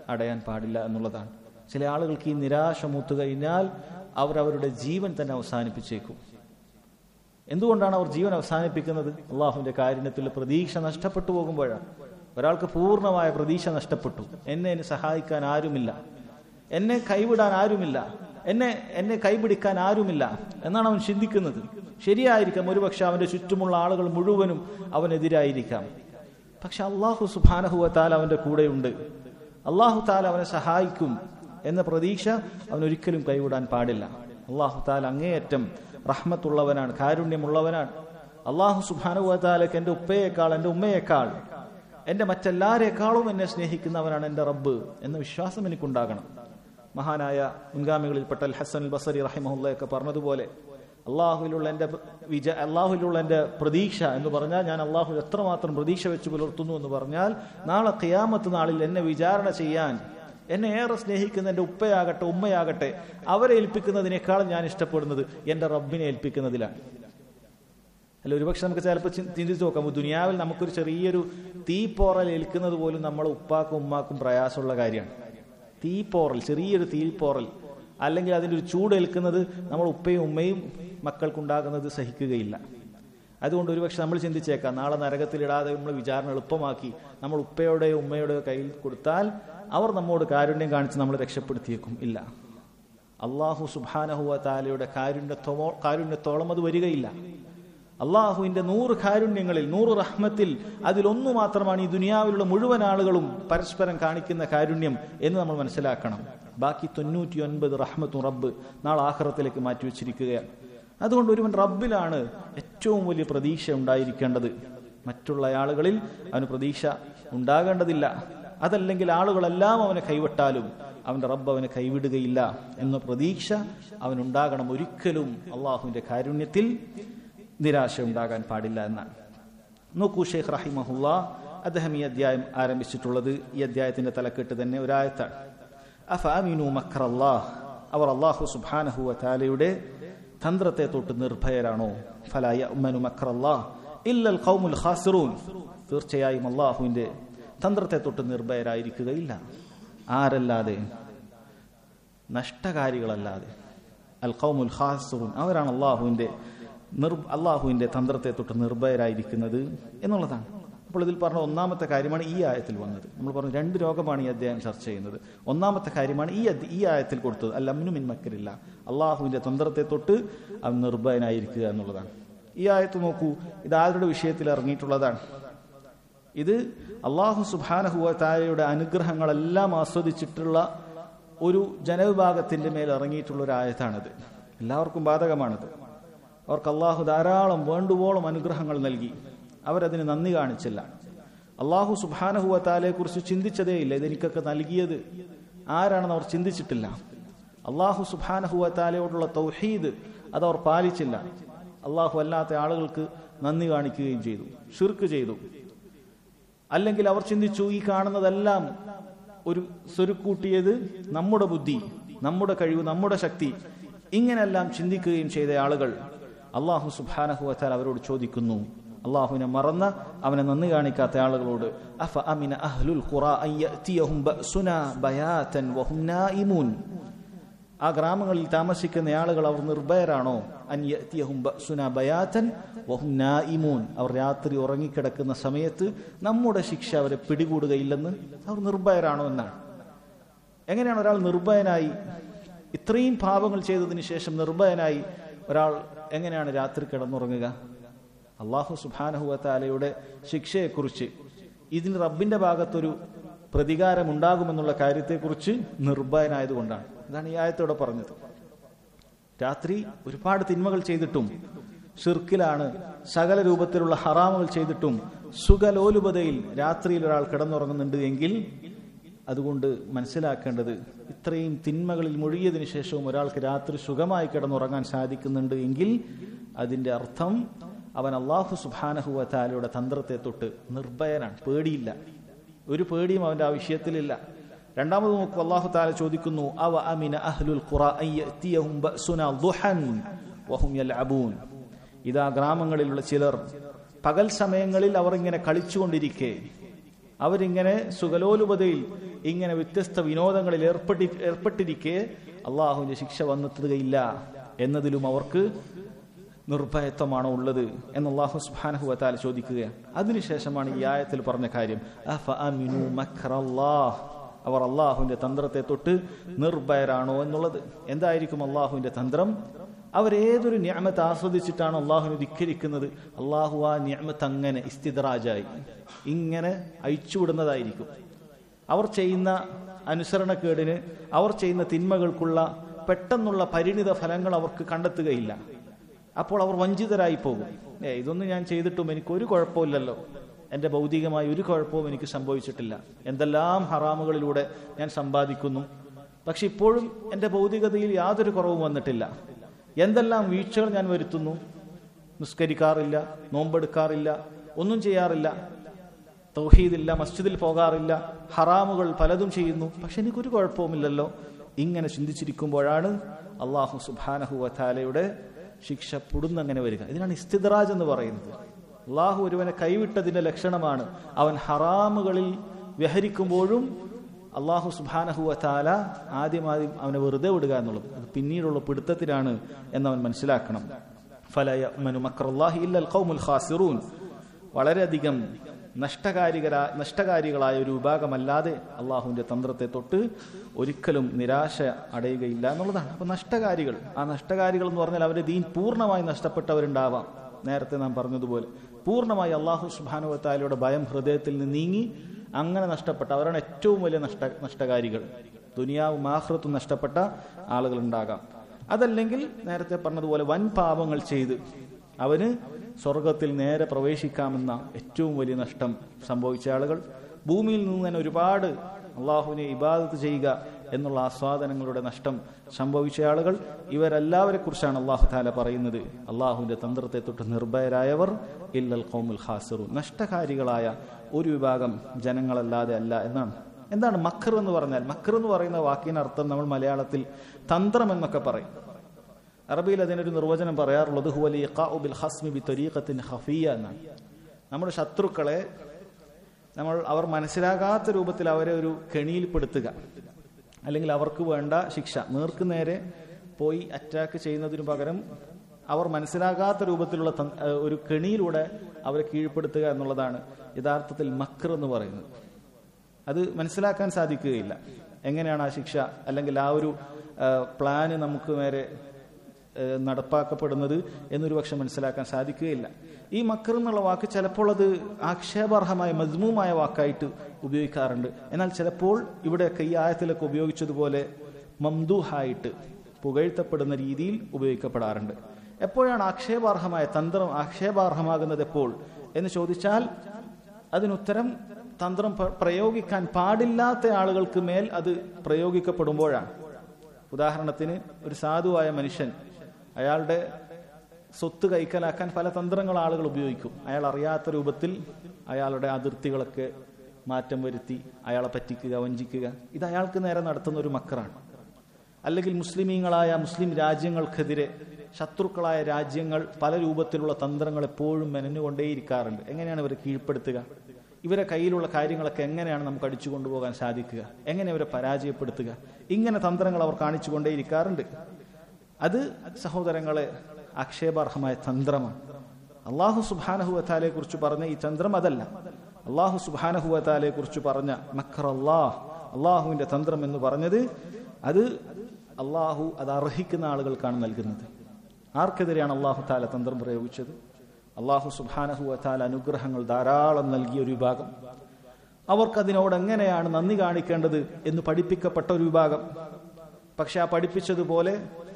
അടയാൻ പാടില്ല എന്നുള്ളതാണ് ചില ആളുകൾക്ക് ഈ നിരാശ മൂത്തു കഴിഞ്ഞാൽ അവർ അവരുടെ ജീവൻ തന്നെ അവസാനിപ്പിച്ചേക്കും എന്തുകൊണ്ടാണ് അവർ ജീവൻ അവസാനിപ്പിക്കുന്നത് അള്ളാഹുവിന്റെ കാരുണ്യത്തിൽ പ്രതീക്ഷ നഷ്ടപ്പെട്ടു പോകുമ്പോഴാണ് ഒരാൾക്ക് പൂർണ്ണമായ പ്രതീക്ഷ നഷ്ടപ്പെട്ടു എന്നെ എന്നെ സഹായിക്കാൻ ആരുമില്ല എന്നെ കൈവിടാൻ ആരുമില്ല എന്നെ എന്നെ കൈപിടിക്കാൻ ആരുമില്ല എന്നാണ് അവൻ ചിന്തിക്കുന്നത് ശരിയായിരിക്കാം ഒരുപക്ഷെ അവന്റെ ചുറ്റുമുള്ള ആളുകൾ മുഴുവനും അവനെതിരായിരിക്കാം പക്ഷെ അള്ളാഹു സുബാനഹുവ താല അവന്റെ കൂടെയുണ്ട് അള്ളാഹു താല അവനെ സഹായിക്കും എന്ന പ്രതീക്ഷ അവൻ ഒരിക്കലും കൈവിടാൻ പാടില്ല അള്ളാഹു താല അങ്ങേയറ്റം റഹ്മത്തുള്ളവനാണ് കാരുണ്യമുള്ളവനാണ് അള്ളാഹു സുബാനുവ താലക്ക് എന്റെ ഉപ്പയേക്കാൾ എന്റെ ഉമ്മയേക്കാൾ എന്റെ മറ്റെല്ലാരേക്കാളും എന്നെ സ്നേഹിക്കുന്നവനാണ് എന്റെ റബ്ബ് എന്ന വിശ്വാസം എനിക്കുണ്ടാകണം മഹാനായ മുൻഗാമികളിൽപ്പെട്ട അൽ ഹസൻ ബസരി റഹിമഹുല്ലയൊക്കെ പറഞ്ഞതുപോലെ അള്ളാഹുവിലുള്ള എൻ്റെ വിജ അള്ളാഹുവിലുള്ള എൻ്റെ പ്രതീക്ഷ എന്ന് പറഞ്ഞാൽ ഞാൻ അള്ളാഹു എത്രമാത്രം പ്രതീക്ഷ വെച്ച് പുലർത്തുന്നു എന്ന് പറഞ്ഞാൽ നാളെ ഖിയാമത്ത് നാളിൽ എന്നെ വിചാരണ ചെയ്യാൻ എന്നെ ഏറെ സ്നേഹിക്കുന്ന എൻ്റെ ഉപ്പയാകട്ടെ ഉമ്മയാകട്ടെ അവരെ ഏൽപ്പിക്കുന്നതിനേക്കാളും ഞാൻ ഇഷ്ടപ്പെടുന്നത് എൻ്റെ റബ്ബിനെ ഏൽപ്പിക്കുന്നതിലാണ് അല്ല ഒരുപക്ഷെ നമുക്ക് ചിലപ്പോൾ ചിന്തിച്ച് നോക്കാം ദുനിയാവിൽ നമുക്കൊരു ചെറിയൊരു തീപ്പോറൽ ഏൽക്കുന്നത് പോലും നമ്മളെ ഉപ്പാക്കും ഉമ്മാക്കും പ്രയാസമുള്ള കാര്യമാണ് തീപ്പോറൽ ചെറിയൊരു തീപ്പോറൽ അല്ലെങ്കിൽ അതിൻ്റെ ഒരു ചൂട് ഏൽക്കുന്നത് നമ്മൾ ഉപ്പയും ഉമ്മയും മക്കൾക്കുണ്ടാകുന്നത് സഹിക്കുകയില്ല അതുകൊണ്ട് ഒരുപക്ഷെ നമ്മൾ ചിന്തിച്ചേക്കാം നാളെ നരകത്തിലിടാതെ നമ്മൾ വിചാരണ എളുപ്പമാക്കി നമ്മൾ ഉപ്പയുടെയോ ഉമ്മയുടെയോ കയ്യിൽ കൊടുത്താൽ അവർ നമ്മോട് കാരുണ്യം കാണിച്ച് നമ്മൾ രക്ഷപ്പെടുത്തിയേക്കും ഇല്ല അള്ളാഹു സുബാനഹുവ താലയുടെ കാരുണ്യത്തോമോ കാരുണ്യത്തോളം അത് വരികയില്ല അള്ളാഹുവിന്റെ നൂറ് കാരുണ്യങ്ങളിൽ നൂറ് റഹ്മത്തിൽ അതിലൊന്നു മാത്രമാണ് ഈ ദുനിയാവിലുള്ള മുഴുവൻ ആളുകളും പരസ്പരം കാണിക്കുന്ന കാരുണ്യം എന്ന് നമ്മൾ മനസ്സിലാക്കണം ബാക്കി തൊണ്ണൂറ്റി ഒൻപത് റഹ്മത്തും റബ്ബ് നാളെ ആഹ്റത്തിലേക്ക് മാറ്റിവെച്ചിരിക്കുകയാണ് അതുകൊണ്ട് ഒരുവൻ റബ്ബിലാണ് ഏറ്റവും വലിയ പ്രതീക്ഷ ഉണ്ടായിരിക്കേണ്ടത് മറ്റുള്ള ആളുകളിൽ അവന് പ്രതീക്ഷ ഉണ്ടാകേണ്ടതില്ല അതല്ലെങ്കിൽ ആളുകളെല്ലാം അവനെ കൈവിട്ടാലും അവന്റെ റബ്ബ് അവനെ കൈവിടുകയില്ല എന്ന പ്രതീക്ഷ അവനുണ്ടാകണം ഒരിക്കലും അള്ളാഹുവിന്റെ കാരുണ്യത്തിൽ നിരാശ ഉണ്ടാകാൻ പാടില്ല എന്നാണ് നോക്കൂ ഷെയ്ഖ് റഹിമഹുല്ല അദ്ദേഹം ഈ അധ്യായം ആരംഭിച്ചിട്ടുള്ളത് ഈ അധ്യായത്തിന്റെ തലക്കെട്ട് തന്നെ ഒരായത്താണ് അഫ അമീനു മക്രല്ലാഹ് അവർ അള്ളാഹു സുബാനഹുവ താലയുടെ തന്ത്രത്തെ തൊട്ട് നിർഭയരാണോ ഫലായ ഉമ്മനു മക്രല്ലാഹ് ഇല്ലൽ ഖൗമുൽ ഖാസിറൂൻ തീർച്ചയായും അള്ളാഹുവിന്റെ തന്ത്രത്തെ തൊട്ട് നിർഭയരായിരിക്കുകയില്ല ആരല്ലാതെ നഷ്ടകാരികളല്ലാതെ അൽ ഖൗമുൽ ഖാസിറൂൻ അവരാണ് അള്ളാഹുവിന്റെ നിർ അള്ളാഹുവിന്റെ തന്ത്രത്തെ തൊട്ട് നിർഭയരായിരിക്കുന്നത് എന്നുള്ളതാണ് അപ്പോൾ ഇതിൽ പറഞ്ഞ ഒന്നാമത്തെ കാര്യമാണ് ഈ ആയത്തിൽ വന്നത് നമ്മൾ പറഞ്ഞു രണ്ട് രോഗമാണ് ഈ അധ്യായം ചർച്ച ചെയ്യുന്നത് ഒന്നാമത്തെ കാര്യമാണ് ഈ ഈ ആയത്തിൽ കൊടുത്തത് അല്ലമ്നു മിന്മക്കരില്ല അള്ളാഹുവിന്റെ തന്ത്രത്തെ തൊട്ട് അവൻ നിർഭയനായിരിക്കുക എന്നുള്ളതാണ് ഈ ആയത്ത് നോക്കൂ ഇത് ആരുടെ വിഷയത്തിൽ ഇറങ്ങിയിട്ടുള്ളതാണ് ഇത് അള്ളാഹു സുബാനഹുവ താരയുടെ അനുഗ്രഹങ്ങളെല്ലാം ആസ്വദിച്ചിട്ടുള്ള ഒരു ജനവിഭാഗത്തിന്റെ മേൽ ഇറങ്ങിയിട്ടുള്ള ഒരു ആയത്താണിത് എല്ലാവർക്കും ബാധകമാണിത് അവർക്ക് അള്ളാഹു ധാരാളം വേണ്ടുവോളം അനുഗ്രഹങ്ങൾ നൽകി അവരതിന് നന്ദി കാണിച്ചില്ല അള്ളാഹു സുബാനഹുവ താലയെ കുറിച്ച് ചിന്തിച്ചതേയില്ല ഇതെനിക്കൊക്കെ നൽകിയത് ആരാണെന്ന് അവർ ചിന്തിച്ചിട്ടില്ല അള്ളാഹു സുബാനഹുവ താലയോടുള്ള തൗഹീദ് അത് അവർ പാലിച്ചില്ല അള്ളാഹു അല്ലാത്ത ആളുകൾക്ക് നന്ദി കാണിക്കുകയും ചെയ്തു ഷിർക്ക് ചെയ്തു അല്ലെങ്കിൽ അവർ ചിന്തിച്ചു ഈ കാണുന്നതെല്ലാം ഒരു സ്വരുക്കൂട്ടിയത് നമ്മുടെ ബുദ്ധി നമ്മുടെ കഴിവ് നമ്മുടെ ശക്തി ഇങ്ങനെല്ലാം ചിന്തിക്കുകയും ചെയ്ത ആളുകൾ അള്ളാഹു സുബാനഹുവത്താൽ അവരോട് ചോദിക്കുന്നു അള്ളാഹുവിനെ മറന്ന അവനെ നന്ദി കാണിക്കാത്ത ആളുകളോട് അഫ അമിന അഹ്ലുൽ വഹും ആ ഗ്രാമങ്ങളിൽ താമസിക്കുന്ന ആളുകൾ അവർ നിർഭയരാണോ ബയാത്തൻ അവർ രാത്രി ഉറങ്ങിക്കിടക്കുന്ന സമയത്ത് നമ്മുടെ ശിക്ഷ അവരെ പിടികൂടുകയില്ലെന്ന് അവർ നിർഭയരാണോ എന്നാണ് എങ്ങനെയാണ് ഒരാൾ നിർഭയനായി ഇത്രയും പാപങ്ങൾ ചെയ്തതിന് ശേഷം നിർഭയനായി ഒരാൾ എങ്ങനെയാണ് രാത്രി കിടന്നുറങ്ങുക അള്ളാഹു സുബാനഹുവത്താലയുടെ ശിക്ഷയെക്കുറിച്ച് ഇതിന് റബ്ബിന്റെ ഭാഗത്തൊരു പ്രതികാരം ഉണ്ടാകുമെന്നുള്ള കാര്യത്തെക്കുറിച്ച് നിർഭയനായതുകൊണ്ടാണ് ഇതാണ് ഈ ആയത്തോടെ പറഞ്ഞത് രാത്രി ഒരുപാട് തിന്മകൾ ചെയ്തിട്ടും ഷിർക്കിലാണ് സകല രൂപത്തിലുള്ള ഹറാമുകൾ ചെയ്തിട്ടും സുഖലോലുപതയിൽ രാത്രിയിൽ ഒരാൾ കിടന്നുറങ്ങുന്നുണ്ട് എങ്കിൽ അതുകൊണ്ട് മനസ്സിലാക്കേണ്ടത് ഇത്രയും തിന്മകളിൽ മുഴുകിയതിനു ശേഷവും ഒരാൾക്ക് രാത്രി സുഖമായി കിടന്നുറങ്ങാൻ സാധിക്കുന്നുണ്ട് എങ്കിൽ അതിന്റെ അർത്ഥം അവൻ അള്ളാഹു സുബാനഹുവ താലയുടെ തന്ത്രത്തെ തൊട്ട് നിർഭയനാണ് പേടിയില്ല ഒരു പേടിയും അവന്റെ ആ വിഷയത്തിലില്ല രണ്ടാമത് നോക്കൂ അള്ളാഹു താല ചോദിക്കുന്നു അവ അമിന അഹ്ലുൽ ഖുറ ഇതാ ഗ്രാമങ്ങളിലുള്ള ചിലർ പകൽ സമയങ്ങളിൽ അവർ ഇങ്ങനെ കളിച്ചുകൊണ്ടിരിക്കെ അവരിങ്ങനെ സുഗലോലുപതയിൽ ഇങ്ങനെ വ്യത്യസ്ത വിനോദങ്ങളിൽ ഏർപ്പെട്ടി ഏർപ്പെട്ടിരിക്കെ അള്ളാഹുവിന്റെ ശിക്ഷ വന്നെത്തുകയില്ല എന്നതിലും അവർക്ക് നിർഭയത്വമാണോ ഉള്ളത് എന്ന് അള്ളാഹു സുബ്ഹാനഹു വതാല ചോദിക്കുകയാണ് അതിനുശേഷമാണ് ഈ ആയത്തിൽ പറഞ്ഞ കാര്യം അഫ അമിനു മക്റല്ലാഹ് അവർ അള്ളാഹുവിന്റെ തന്ത്രത്തെ തൊട്ട് നിർഭയരാണോ എന്നുള്ളത് എന്തായിരിക്കും അള്ളാഹുവിന്റെ തന്ത്രം അവരേതൊരു ഞാമത്ത് ആസ്വദിച്ചിട്ടാണ് അള്ളാഹുവിനെ ധിക്കരിക്കുന്നത് അള്ളാഹു ആ ഞാമത്ത് അങ്ങനെ ഇസ്തിദ്രാജായി ഇങ്ങനെ അയച്ചുവിടുന്നതായിരിക്കും അവർ ചെയ്യുന്ന അനുസരണക്കേടിന് അവർ ചെയ്യുന്ന തിന്മകൾക്കുള്ള പെട്ടെന്നുള്ള പരിണിത ഫലങ്ങൾ അവർക്ക് കണ്ടെത്തുകയില്ല അപ്പോൾ അവർ വഞ്ചിതരായി പോകും ഏ ഇതൊന്നും ഞാൻ ചെയ്തിട്ടും എനിക്ക് ഒരു കുഴപ്പമില്ലല്ലോ എൻ്റെ ഭൗതികമായ ഒരു കുഴപ്പവും എനിക്ക് സംഭവിച്ചിട്ടില്ല എന്തെല്ലാം ഹറാമുകളിലൂടെ ഞാൻ സമ്പാദിക്കുന്നു പക്ഷെ ഇപ്പോഴും എൻ്റെ ഭൗതികതയിൽ യാതൊരു കുറവും വന്നിട്ടില്ല എന്തെല്ലാം വീഴ്ചകൾ ഞാൻ വരുത്തുന്നു നിസ്കരിക്കാറില്ല നോമ്പെടുക്കാറില്ല ഒന്നും ചെയ്യാറില്ല തൗഹീദില്ല മസ്ജിദിൽ പോകാറില്ല ഹറാമുകൾ പലതും ചെയ്യുന്നു പക്ഷെ എനിക്കൊരു കുഴപ്പവുമില്ലല്ലോ ഇങ്ങനെ ചിന്തിച്ചിരിക്കുമ്പോഴാണ് അള്ളാഹു സുബാനഹു വഥാലയുടെ ശിക്ഷ പുടുന്നങ്ങനെ വരിക ഇതിനാണ് ഇസ്തിദ്റാജ് എന്ന് പറയുന്നത് അള്ളാഹു ഒരുവനെ കൈവിട്ടതിന്റെ ലക്ഷണമാണ് അവൻ ഹറാമുകളിൽ വ്യഹരിക്കുമ്പോഴും അള്ളാഹു സുബാനഹു വത്താല ആദ്യമാദ്യം അവനെ വെറുതെ വിടുക എന്നുള്ളത് അത് പിന്നീടുള്ള പിടുത്തത്തിലാണ് എന്നവൻ മനസ്സിലാക്കണം ഫലയമനു മക്രല്ലാഹി ഇല്ലൽ ഖൗമുൽ ഖാസിറൂൻ വളരെയധികം നഷ്ടകാരികരാ നഷ്ടകാരികളായ ഒരു വിഭാഗമല്ലാതെ അള്ളാഹുവിന്റെ തന്ത്രത്തെ തൊട്ട് ഒരിക്കലും നിരാശ അടയുകയില്ല എന്നുള്ളതാണ് അപ്പൊ നഷ്ടകാരികൾ ആ നഷ്ടകാരികൾ എന്ന് പറഞ്ഞാൽ അവരുടെ ദീൻ പൂർണ്ണമായി നഷ്ടപ്പെട്ടവരുണ്ടാവാം നേരത്തെ നാം പറഞ്ഞതുപോലെ പൂർണ്ണമായി അള്ളാഹു സുബാനുവത്താലയുടെ ഭയം ഹൃദയത്തിൽ നിന്ന് നീങ്ങി അങ്ങനെ നഷ്ടപ്പെട്ട അവരാണ് ഏറ്റവും വലിയ നഷ്ട നഷ്ടകാരികൾ ദുനിയാവും ആഹ്റത്തും നഷ്ടപ്പെട്ട ആളുകൾ ഉണ്ടാകാം അതല്ലെങ്കിൽ നേരത്തെ പറഞ്ഞതുപോലെ വൻ പാപങ്ങൾ ചെയ്ത് അവന് സ്വർഗത്തിൽ നേരെ പ്രവേശിക്കാമെന്ന ഏറ്റവും വലിയ നഷ്ടം സംഭവിച്ച ആളുകൾ ഭൂമിയിൽ നിന്ന് തന്നെ ഒരുപാട് അള്ളാഹുവിനെ ഇബാദത്ത് ചെയ്യുക എന്നുള്ള ആസ്വാദനങ്ങളുടെ നഷ്ടം സംഭവിച്ച ആളുകൾ ഇവരെല്ലാവരെ കുറിച്ചാണ് അള്ളാഹു താല പറയുന്നത് അള്ളാഹുവിന്റെ തന്ത്രത്തെ തൊട്ട് നിർഭയരായവർ ഇല്ലൽ ഖൗമുൽ ഖാസിറു നഷ്ടകാരികളായ ഒരു വിഭാഗം ജനങ്ങളല്ലാതെ അല്ല എന്നാണ് എന്താണ് മക്കർ എന്ന് പറഞ്ഞാൽ മക്കർ എന്ന് പറയുന്ന വാക്കിനർത്ഥം നമ്മൾ മലയാളത്തിൽ തന്ത്രം എന്നൊക്കെ പറയും അറബിയിൽ അതിനൊരു നിർവചനം പറയാറുള്ളത് ഹുവലി ബിൽ ഹസ്മി ബി ത്വരീഖത്തിൻ ഹഫിയ എന്നാണ് നമ്മുടെ ശത്രുക്കളെ നമ്മൾ അവർ മനസ്സിലാകാത്ത രൂപത്തിൽ അവരെ ഒരു കെണിയിൽപ്പെടുത്തുക അല്ലെങ്കിൽ അവർക്ക് വേണ്ട ശിക്ഷ നേർക്ക് നേരെ പോയി അറ്റാക്ക് ചെയ്യുന്നതിനു പകരം അവർ മനസ്സിലാകാത്ത രൂപത്തിലുള്ള ഒരു കെണിയിലൂടെ അവരെ കീഴ്പ്പെടുത്തുക എന്നുള്ളതാണ് യഥാർത്ഥത്തിൽ മക്കർ എന്ന് പറയുന്നത് അത് മനസ്സിലാക്കാൻ സാധിക്കുകയില്ല എങ്ങനെയാണ് ആ ശിക്ഷ അല്ലെങ്കിൽ ആ ഒരു പ്ലാന് നമുക്ക് നേരെ നടപ്പാക്കപ്പെടുന്നത് എന്നൊരു പക്ഷെ മനസ്സിലാക്കാൻ സാധിക്കുകയില്ല ഈ മക്കർ എന്നുള്ള വാക്ക് ചിലപ്പോൾ അത് ആക്ഷേപാർഹമായ മജ്മൂമായ വാക്കായിട്ട് ഉപയോഗിക്കാറുണ്ട് എന്നാൽ ചിലപ്പോൾ ഇവിടെയൊക്കെ ഈ ആയത്തിലൊക്കെ ഉപയോഗിച്ചതുപോലെ മംദൂഹായിട്ട് പുകഴ്ത്തപ്പെടുന്ന രീതിയിൽ ഉപയോഗിക്കപ്പെടാറുണ്ട് എപ്പോഴാണ് ആക്ഷേപാർഹമായ തന്ത്രം ആക്ഷേപാർഹമാകുന്നത് എപ്പോൾ എന്ന് ചോദിച്ചാൽ അതിനുത്തരം തന്ത്രം പ്രയോഗിക്കാൻ പാടില്ലാത്ത ആളുകൾക്ക് മേൽ അത് പ്രയോഗിക്കപ്പെടുമ്പോഴാണ് ഉദാഹരണത്തിന് ഒരു സാധുവായ മനുഷ്യൻ അയാളുടെ സ്വത്ത് കൈക്കലാക്കാൻ പല തന്ത്രങ്ങൾ ആളുകൾ ഉപയോഗിക്കും അയാൾ അറിയാത്ത രൂപത്തിൽ അയാളുടെ അതിർത്തികളൊക്കെ മാറ്റം വരുത്തി അയാളെ പറ്റിക്കുക വഞ്ചിക്കുക ഇത് അയാൾക്ക് നേരെ നടത്തുന്ന ഒരു മക്കറാണ് അല്ലെങ്കിൽ മുസ്ലിമീങ്ങളായ മുസ്ലിം രാജ്യങ്ങൾക്കെതിരെ ശത്രുക്കളായ രാജ്യങ്ങൾ പല രൂപത്തിലുള്ള തന്ത്രങ്ങൾ എപ്പോഴും മെനഞ്ഞുകൊണ്ടേയിരിക്കാറുണ്ട് എങ്ങനെയാണ് ഇവരെ കീഴ്പ്പെടുത്തുക ഇവരെ കയ്യിലുള്ള കാര്യങ്ങളൊക്കെ എങ്ങനെയാണ് നമുക്ക് അടിച്ചു കൊണ്ടുപോകാൻ സാധിക്കുക എങ്ങനെ ഇവരെ പരാജയപ്പെടുത്തുക ഇങ്ങനെ തന്ത്രങ്ങൾ അവർ കാണിച്ചുകൊണ്ടേയിരിക്കാറുണ്ട് അത് സഹോദരങ്ങളെ ആക്ഷേപാർഹമായ തന്ത്രമാണ് അള്ളാഹു സുബാനഹുവത്താലെ കുറിച്ച് പറഞ്ഞ ഈ തന്ത്രം അതല്ല അള്ളാഹു സുബാനഹുവത്താലെ കുറിച്ച് പറഞ്ഞ മക്കർ അള്ളാഹ് അള്ളാഹുവിന്റെ തന്ത്രം എന്ന് പറഞ്ഞത് അത് അള്ളാഹു അത് അർഹിക്കുന്ന ആളുകൾക്കാണ് നൽകുന്നത് ആർക്കെതിരെയാണ് അള്ളാഹു താല തന്ത്രം പ്രയോഗിച്ചത് അള്ളാഹു സുബാനഹു വത്താല അനുഗ്രഹങ്ങൾ ധാരാളം നൽകിയ ഒരു വിഭാഗം അവർക്കതിനോട് എങ്ങനെയാണ് നന്ദി കാണിക്കേണ്ടത് എന്ന് പഠിപ്പിക്കപ്പെട്ട ഒരു വിഭാഗം പക്ഷെ ആ പഠിപ്പിച്ചതുപോലെ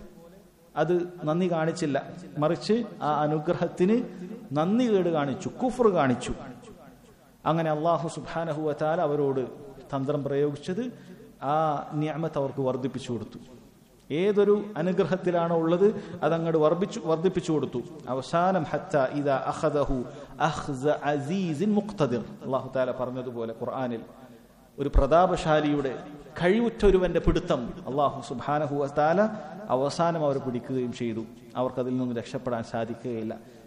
അത് നന്ദി കാണിച്ചില്ല മറിച്ച് ആ അനുഗ്രഹത്തിന് നന്ദി കേട് കാണിച്ചു കുഫർ കാണിച്ചു അങ്ങനെ അള്ളാഹു സുബാനഹു വത്താല അവരോട് തന്ത്രം പ്രയോഗിച്ചത് ആ നിയമത്ത് അവർക്ക് വർദ്ധിപ്പിച്ചു കൊടുത്തു ഏതൊരു അനുഗ്രഹത്തിലാണോ ഉള്ളത് അതങ്ങോട്ട് വർദ്ധിച്ചു വർദ്ധിപ്പിച്ചു കൊടുത്തു അവസാനം ഹത്ത ഇതാ അഹദഹു അഹ്സ അസീസിൻ മുഖ്തദിർ അള്ളാഹു താല പറഞ്ഞതുപോലെ ഖുർആനിൽ ഒരു പ്രതാപശാലിയുടെ കഴിവുറ്റ ഒരുവന്റെ പിടുത്തം അള്ളാഹു സുബാനഹു താല അവസാനം അവർ പിടിക്കുകയും ചെയ്തു അവർക്ക് അതിൽ നിന്ന് രക്ഷപ്പെടാൻ സാധിക്കുകയില്ല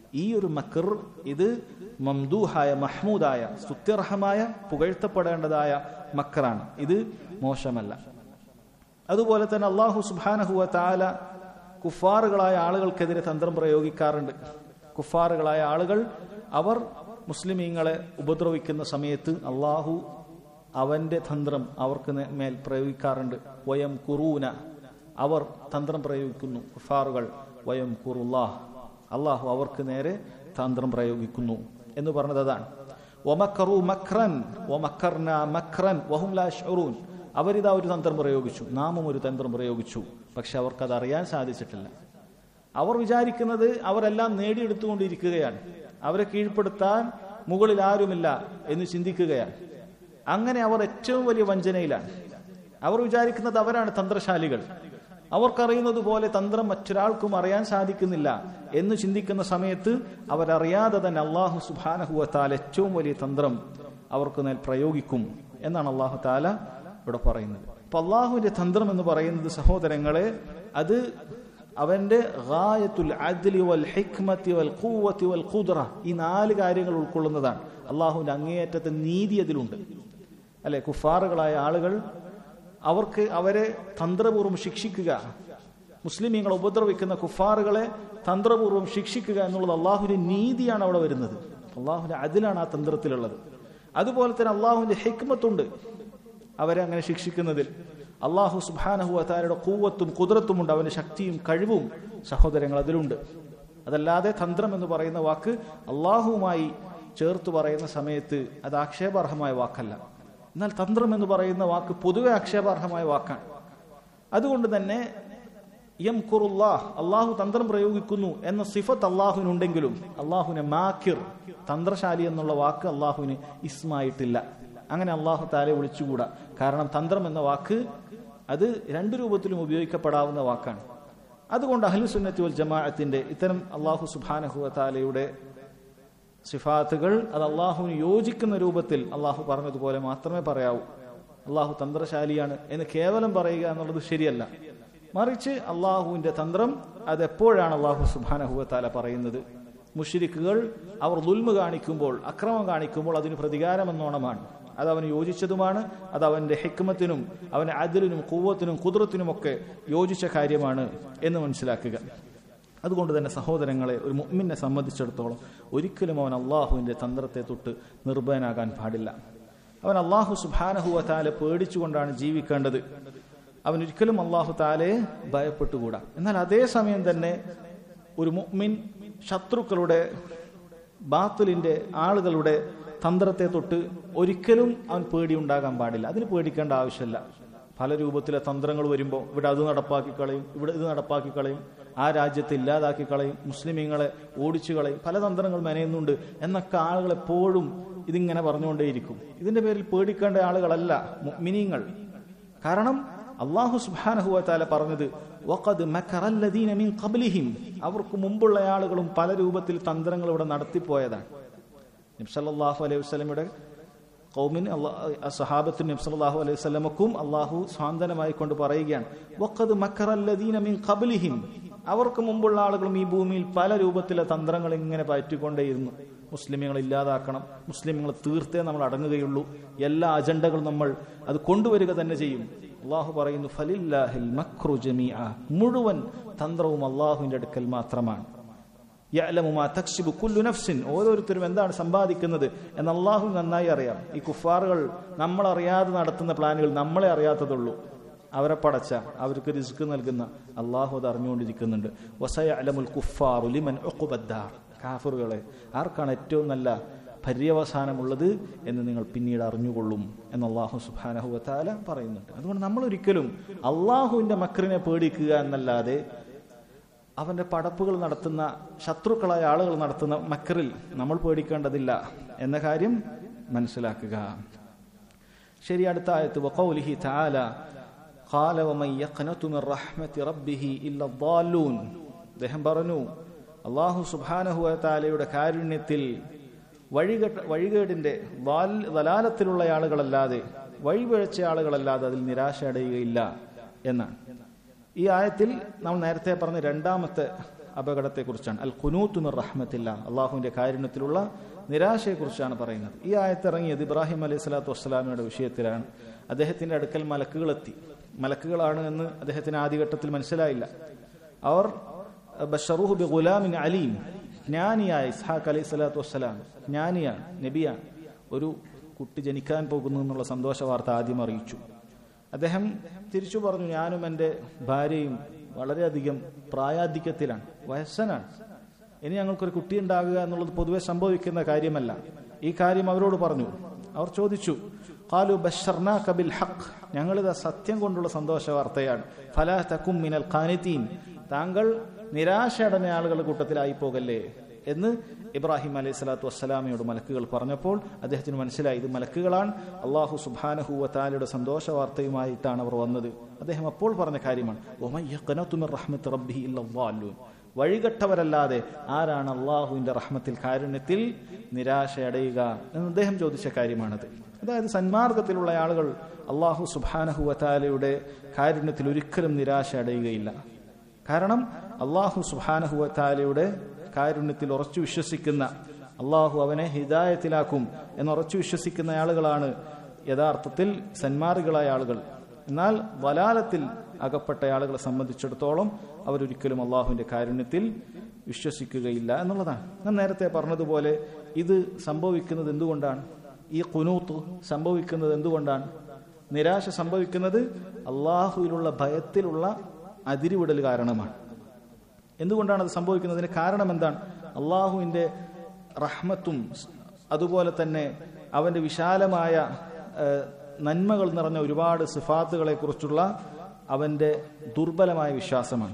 ഈ ഒരു മക്കർ ഇത് മംദൂഹായ മഹ്മൂദായ സ്തുത്യർഹമായ പുകഴ്ത്തപ്പെടേണ്ടതായ മക്കറാണ് ഇത് മോശമല്ല അതുപോലെ തന്നെ അള്ളാഹു സുബാനഹുവ താല കുഫാറുകളായ ആളുകൾക്കെതിരെ തന്ത്രം പ്രയോഗിക്കാറുണ്ട് കുഫാറുകളായ ആളുകൾ അവർ മുസ്ലിമീങ്ങളെ ഉപദ്രവിക്കുന്ന സമയത്ത് അള്ളാഹു അവന്റെ തന്ത്രം അവർക്ക് നേ- മേൽ പ്രയോഗിക്കാറുണ്ട് വയം കുറൂന അവർ തന്ത്രം പ്രയോഗിക്കുന്നു കുഫാറുകൾ വയം കുറുല്ലാഹ് അള്ളാഹു അവർക്ക് നേരെ തന്ത്രം പ്രയോഗിക്കുന്നു എന്ന് പറഞ്ഞത് അതാണ് ഒമക്കറു മക്രൻ ഒമക്കർന മക്രൻ വഹും ലാ യശ്ഉറൂൻ അവരിതാ ഒരു തന്ത്രം പ്രയോഗിച്ചു നാമും ഒരു തന്ത്രം പ്രയോഗിച്ചു പക്ഷെ അവർക്കത് അറിയാൻ സാധിച്ചിട്ടില്ല അവർ വിചാരിക്കുന്നത് അവരെല്ലാം നേടിയെടുത്തുകൊണ്ടിരിക്കുകയാണ് അവരെ കീഴ്പ്പെടുത്താൻ മുകളിൽ ആരുമില്ല എന്ന് ചിന്തിക്കുകയാണ് അങ്ങനെ അവർ ഏറ്റവും വലിയ വഞ്ചനയിലാണ് അവർ വിചാരിക്കുന്നത് അവരാണ് തന്ത്രശാലികൾ അവർക്കറിയുന്നത് പോലെ തന്ത്രം മറ്റൊരാൾക്കും അറിയാൻ സാധിക്കുന്നില്ല എന്ന് ചിന്തിക്കുന്ന സമയത്ത് അവരറിയാതെ തന്നെ അള്ളാഹു സുബാനഹുവ താല ഏറ്റവും വലിയ തന്ത്രം അവർക്ക് മേൽ പ്രയോഗിക്കും എന്നാണ് അള്ളാഹു താല ഇവിടെ പറയുന്നത് അപ്പൊ അള്ളാഹുവിന്റെ തന്ത്രം എന്ന് പറയുന്നത് സഹോദരങ്ങളെ അത് അവന്റെ ഗായത്തുൽ അദ്ലി വൽ ഹിക്മത്തി വൽ ഖുവ്വത്തി വൽ ഖുദ്റ ഈ നാല് കാര്യങ്ങൾ ഉൾക്കൊള്ളുന്നതാണ് അള്ളാഹുവിന്റെ അങ്ങേയറ്റത്തെ നീതി അതിലുണ്ട് അല്ലെ കുഫാറുകളായ ആളുകൾ അവർക്ക് അവരെ തന്ത്രപൂർവ്വം ശിക്ഷിക്കുക മുസ്ലിമീങ്ങളെ ഉപദ്രവിക്കുന്ന കുഫാറുകളെ തന്ത്രപൂർവ്വം ശിക്ഷിക്കുക എന്നുള്ളത് അള്ളാഹുവിന്റെ നീതിയാണ് അവിടെ വരുന്നത് അള്ളാഹുവിന്റെ അതിലാണ് ആ തന്ത്രത്തിലുള്ളത് അതുപോലെ തന്നെ അള്ളാഹുവിന്റെ ഹിക്മത്തുണ്ട് അവരെ അങ്ങനെ ശിക്ഷിക്കുന്നതിൽ അള്ളാഹു സുബാനഹു അതാരുടെ കൂവത്തും കുതിരത്തുമുണ്ട് അവന്റെ ശക്തിയും കഴിവും സഹോദരങ്ങൾ അതിലുണ്ട് അതല്ലാതെ തന്ത്രം എന്ന് പറയുന്ന വാക്ക് അള്ളാഹുവുമായി ചേർത്ത് പറയുന്ന സമയത്ത് അത് ആക്ഷേപാർഹമായ വാക്കല്ല എന്നാൽ തന്ത്രം എന്ന് പറയുന്ന വാക്ക് പൊതുവെ ആക്ഷേപാർഹമായ വാക്കാണ് അതുകൊണ്ട് തന്നെ യം കുറുല്ലാഹ് അള്ളാഹു തന്ത്രം പ്രയോഗിക്കുന്നു എന്ന സിഫത്ത് അള്ളാഹുവിനുണ്ടെങ്കിലും അള്ളാഹുവിനെ മാക്കിർ തന്ത്രശാലി എന്നുള്ള വാക്ക് അള്ളാഹുവിന് ഇസ്മായിട്ടില്ല അങ്ങനെ അള്ളാഹു താലെ വിളിച്ചുകൂടാ കാരണം തന്ത്രം എന്ന വാക്ക് അത് രണ്ടു രൂപത്തിലും ഉപയോഗിക്കപ്പെടാവുന്ന വാക്കാണ് അതുകൊണ്ട് അഹ്ലുസുന്നത്തി വൽ ജമാഅത്തിന്റെ ഇത്തരം അള്ളാഹു സുബാനഹുവ താലയുടെ സിഫാത്തുകൾ അത് അള്ളാഹുവിന് യോജിക്കുന്ന രൂപത്തിൽ അള്ളാഹു പറഞ്ഞതുപോലെ മാത്രമേ പറയാവൂ അള്ളാഹു തന്ത്രശാലിയാണ് എന്ന് കേവലം പറയുക എന്നുള്ളത് ശരിയല്ല മറിച്ച് അള്ളാഹുവിന്റെ തന്ത്രം അത് എപ്പോഴാണ് അള്ളാഹു സുബാനഹുവത്താല പറയുന്നത് മുഷിരിക്കുകൾ അവർ ദുൽമ കാണിക്കുമ്പോൾ അക്രമം കാണിക്കുമ്പോൾ അതിന് പ്രതികാരമെന്നോണമാണ് അത് അവന് യോജിച്ചതുമാണ് അത് അവന്റെ ഹിക്മത്തിനും അവന്റെ അതിലിനും കൂവത്തിനും കുതിരത്തിനുമൊക്കെ യോജിച്ച കാര്യമാണ് എന്ന് മനസ്സിലാക്കുക അതുകൊണ്ട് തന്നെ സഹോദരങ്ങളെ ഒരു മുഅ്മിനെ സംബന്ധിച്ചിടത്തോളം ഒരിക്കലും അവൻ അള്ളാഹുവിന്റെ തന്ത്രത്തെ തൊട്ട് നിർഭയനാകാൻ പാടില്ല അവൻ അള്ളാഹു സുബാനഹുവ താലെ പേടിച്ചുകൊണ്ടാണ് ജീവിക്കേണ്ടത് അവൻ ഒരിക്കലും അള്ളാഹു താലെ ഭയപ്പെട്ടുകൂടാ എന്നാൽ അതേ സമയം തന്നെ ഒരു മുഅ്മിൻ ശത്രുക്കളുടെ ബാത്തുലിന്റെ ആളുകളുടെ തന്ത്രത്തെ തൊട്ട് ഒരിക്കലും അവൻ പേടിയുണ്ടാകാൻ പാടില്ല അതിന് പേടിക്കേണ്ട ആവശ്യമില്ല പല രൂപത്തിലെ തന്ത്രങ്ങൾ വരുമ്പോൾ ഇവിടെ അത് നടപ്പാക്കി കളയും ഇവിടെ ഇത് നടപ്പാക്കി കളയും ആ രാജ്യത്തെ ഇല്ലാതാക്കി കളയും മുസ്ലിമീങ്ങളെ ഓടിച്ചു കളയും പല തന്ത്രങ്ങൾ മെനയുന്നുണ്ട് എന്നൊക്കെ ആളുകൾ എപ്പോഴും ഇതിങ്ങനെ പറഞ്ഞുകൊണ്ടേയിരിക്കും ഇതിന്റെ പേരിൽ പേടിക്കേണ്ട ആളുകളല്ല മിനിങ്ങൾ കാരണം അള്ളാഹു സുബാനഹുവത്താല പറഞ്ഞത് വഖദ് മക്കറല്ലദീന മിൻ ഖബ്ലിഹിം അവർക്ക് മുമ്പുള്ള ആളുകളും പല രൂപത്തിൽ തന്ത്രങ്ങൾ ഇവിടെ നടത്തിപ്പോയതാണ് നബ്സല്ലാഹു അലൈഹി വസ്ലമിയുടെ കൗമിന് സഹാബത്തിന് നബ്സല്ലാഹു അലൈഹി വസ്ലമക്കും അള്ളാഹു സ്വാന്തനമായി കൊണ്ട് പറയുകയാണ് വഖദ് മക്കറല്ലദീന മിൻ ഖബ്ലിഹിം അവർക്ക് മുമ്പുള്ള ആളുകളും ഈ ഭൂമിയിൽ പല രൂപത്തിലെ തന്ത്രങ്ങൾ ഇങ്ങനെ പയറ്റിക്കൊണ്ടേയിരുന്നു മുസ്ലിമുകളെ ഇല്ലാതാക്കണം മുസ്ലിമുകളെ തീർത്തേ നമ്മൾ അടങ്ങുകയുള്ളൂ എല്ലാ അജണ്ടകളും നമ്മൾ അത് കൊണ്ടുവരിക തന്നെ ചെയ്യും അള്ളാഹു പറയുന്നു ഫലില്ലാഹിൽ മക്രു ജമീഅ മുഴുവൻ തന്ത്രവും അള്ളാഹുവിന്റെ അടുക്കൽ മാത്രമാണ് യഅലമുമാ തക്സിബു കുല്ലു നഫ്സിൻ ഓരോരുത്തരും എന്താണ് സമ്പാദിക്കുന്നത് എന്ന് അള്ളാഹു നന്നായി അറിയാം ഈ കുഫാറുകൾ നമ്മൾ അറിയാതെ നടത്തുന്ന പ്ലാനുകൾ നമ്മളെ അറിയാത്തതുള്ളൂ അവരെ പടച്ച അവർക്ക് റിസ്ക് നൽകുന്ന അള്ളാഹു അത് അറിഞ്ഞുകൊണ്ടിരിക്കുന്നുണ്ട് വസയ അലമുൽ കുഫാറു ലിമൻ ഒക്കുബദ്ദാർ കാഫറുകളെ ആർക്കാണ് ഏറ്റവും നല്ല പര്യവസാനമുള്ളത് എന്ന് നിങ്ങൾ പിന്നീട് അറിഞ്ഞുകൊള്ളും എന്ന് അള്ളാഹു സുബാനഹുവത്താല പറയുന്നുണ്ട് അതുകൊണ്ട് നമ്മൾ ഒരിക്കലും അള്ളാഹുവിന്റെ മക്രിനെ പേടിക്കുക എന്നല്ലാതെ അവന്റെ പടപ്പുകൾ നടത്തുന്ന ശത്രുക്കളായ ആളുകൾ നടത്തുന്ന മക്കറിൽ നമ്മൾ പേടിക്കേണ്ടതില്ല എന്ന കാര്യം മനസ്സിലാക്കുക ശരി അടുത്ത ആയത്ത് വഖൗലിഹി തആല ഖാല വമൻ യഖ്നതു മിർ റഹ്മത്തി റബ്ബിഹി ഇല്ല ദ്ദാലൂൻ അദ്ദേഹം പറഞ്ഞു അല്ലാഹു സുബ്ഹാനഹു വ തആലയുടെ കാരുണ്യത്തിൽ വഴികെട്ട വഴികേടിന്റെ ദലാലത്തിലുള്ള ആളുകളല്ലാതെ വഴിപിഴച്ച ആളുകളല്ലാതെ അതിൽ നിരാശ അടയുകയില്ല എന്നാണ് ഈ ആയത്തിൽ നമ്മൾ നേരത്തെ പറഞ്ഞ രണ്ടാമത്തെ അപകടത്തെക്കുറിച്ചാണ് അൽ ഖുനൂത്തുമിർ റഹ്മത്തില്ല അള്ളാഹുവിന്റെ കാരുണ്യത്തിലുള്ള നിരാശയെക്കുറിച്ചാണ് പറയുന്നത് ഈ ആയത്തിറങ്ങിയത് ഇബ്രാഹിം അലൈഹി സ്വലാത്തു വസ്സലാമയുടെ വിഷയത്തിലാണ് അദ്ദേഹത്തിന്റെ അടുക്കൽ മലക്കുകളെത്തി മലക്കുകളാണ് എന്ന് അദ്ദേഹത്തിന് ആദ്യഘട്ടത്തിൽ മനസ്സിലായില്ല അവർ ബഷറുഹു ബി ഗുലാമിൻ അലീം ജ്ഞാനിയായ ഇസ്ഹാഖ് അലൈഹി സ്വലാത്തു വസ്സലാം ജ്ഞാനിയാണ് നബിയാണ് ഒരു കുട്ടി ജനിക്കാൻ പോകുന്നു എന്നുള്ള സന്തോഷ വാർത്ത ആദ്യം അറിയിച്ചു അദ്ദേഹം തിരിച്ചു പറഞ്ഞു ഞാനും എൻ്റെ ഭാര്യയും വളരെയധികം പ്രായാധിക്യത്തിലാണ് വയസ്സനാണ് ഇനി ഞങ്ങൾക്കൊരു കുട്ടി ഉണ്ടാകുക എന്നുള്ളത് പൊതുവെ സംഭവിക്കുന്ന കാര്യമല്ല ഈ കാര്യം അവരോട് പറഞ്ഞു അവർ ചോദിച്ചു കാലു ബഷർന കബിൽ ഹഖ് ഞങ്ങളിത് സത്യം കൊണ്ടുള്ള സന്തോഷ വാർത്തയാണ് ഫലാ തക്കും മിനൽ ഖാനിത്തീൻ താങ്കൾ നിരാശയടഞ്ഞ ആളുകളുടെ കൂട്ടത്തിലായി പോകല്ലേ എന്ന് ഇബ്രാഹിം അലൈഹി സ്വലാത്തു വസ്സലാമയോട് മലക്കുകൾ പറഞ്ഞപ്പോൾ അദ്ദേഹത്തിന് മനസ്സിലായി ഇത് മലക്കുകളാണ് അള്ളാഹു സുബാനഹുവത്താലയുടെ സന്തോഷ വാർത്തയുമായിട്ടാണ് അവർ വന്നത് അദ്ദേഹം അപ്പോൾ പറഞ്ഞ കാര്യമാണ് റഹ്മത്ത് റബ്ബി ഇല്ലല്ലാലൂൻ വഴികെട്ടവരല്ലാതെ ആരാണ് അള്ളാഹുവിന്റെ റഹ്മത്തിൽ കാരുണ്യത്തിൽ നിരാശയടയുക എന്ന് അദ്ദേഹം ചോദിച്ച കാര്യമാണത് അതായത് സന്മാർഗത്തിലുള്ള ആളുകൾ അള്ളാഹു സുബാനഹുവത്താലയുടെ കാരുണ്യത്തിൽ ഒരിക്കലും നിരാശ അടയുകയില്ല കാരണം അള്ളാഹു സുബാനഹുവത്താലയുടെ കാരുണ്യത്തിൽ ഉറച്ചു വിശ്വസിക്കുന്ന അള്ളാഹു അവനെ ഹിദായത്തിലാക്കും എന്നുറച്ചു വിശ്വസിക്കുന്ന ആളുകളാണ് യഥാർത്ഥത്തിൽ സന്മാർഗികളായ ആളുകൾ എന്നാൽ വലാലത്തിൽ അകപ്പെട്ട ആളുകളെ സംബന്ധിച്ചിടത്തോളം അവരൊരിക്കലും അള്ളാഹുവിന്റെ കാരുണ്യത്തിൽ വിശ്വസിക്കുകയില്ല എന്നുള്ളതാണ് ഞാൻ നേരത്തെ പറഞ്ഞതുപോലെ ഇത് സംഭവിക്കുന്നത് എന്തുകൊണ്ടാണ് ഈ കുനൂത്ത് സംഭവിക്കുന്നത് എന്തുകൊണ്ടാണ് നിരാശ സംഭവിക്കുന്നത് അള്ളാഹുവിലുള്ള ഭയത്തിലുള്ള അതിരിവിടൽ കാരണമാണ് എന്തുകൊണ്ടാണ് അത് സംഭവിക്കുന്നതിന് കാരണം എന്താണ് അള്ളാഹുവിന്റെ റഹ്മത്തും അതുപോലെ തന്നെ അവന്റെ വിശാലമായ നന്മകൾ നിറഞ്ഞ ഒരുപാട് സിഫാത്തുകളെ കുറിച്ചുള്ള അവന്റെ ദുർബലമായ വിശ്വാസമാണ്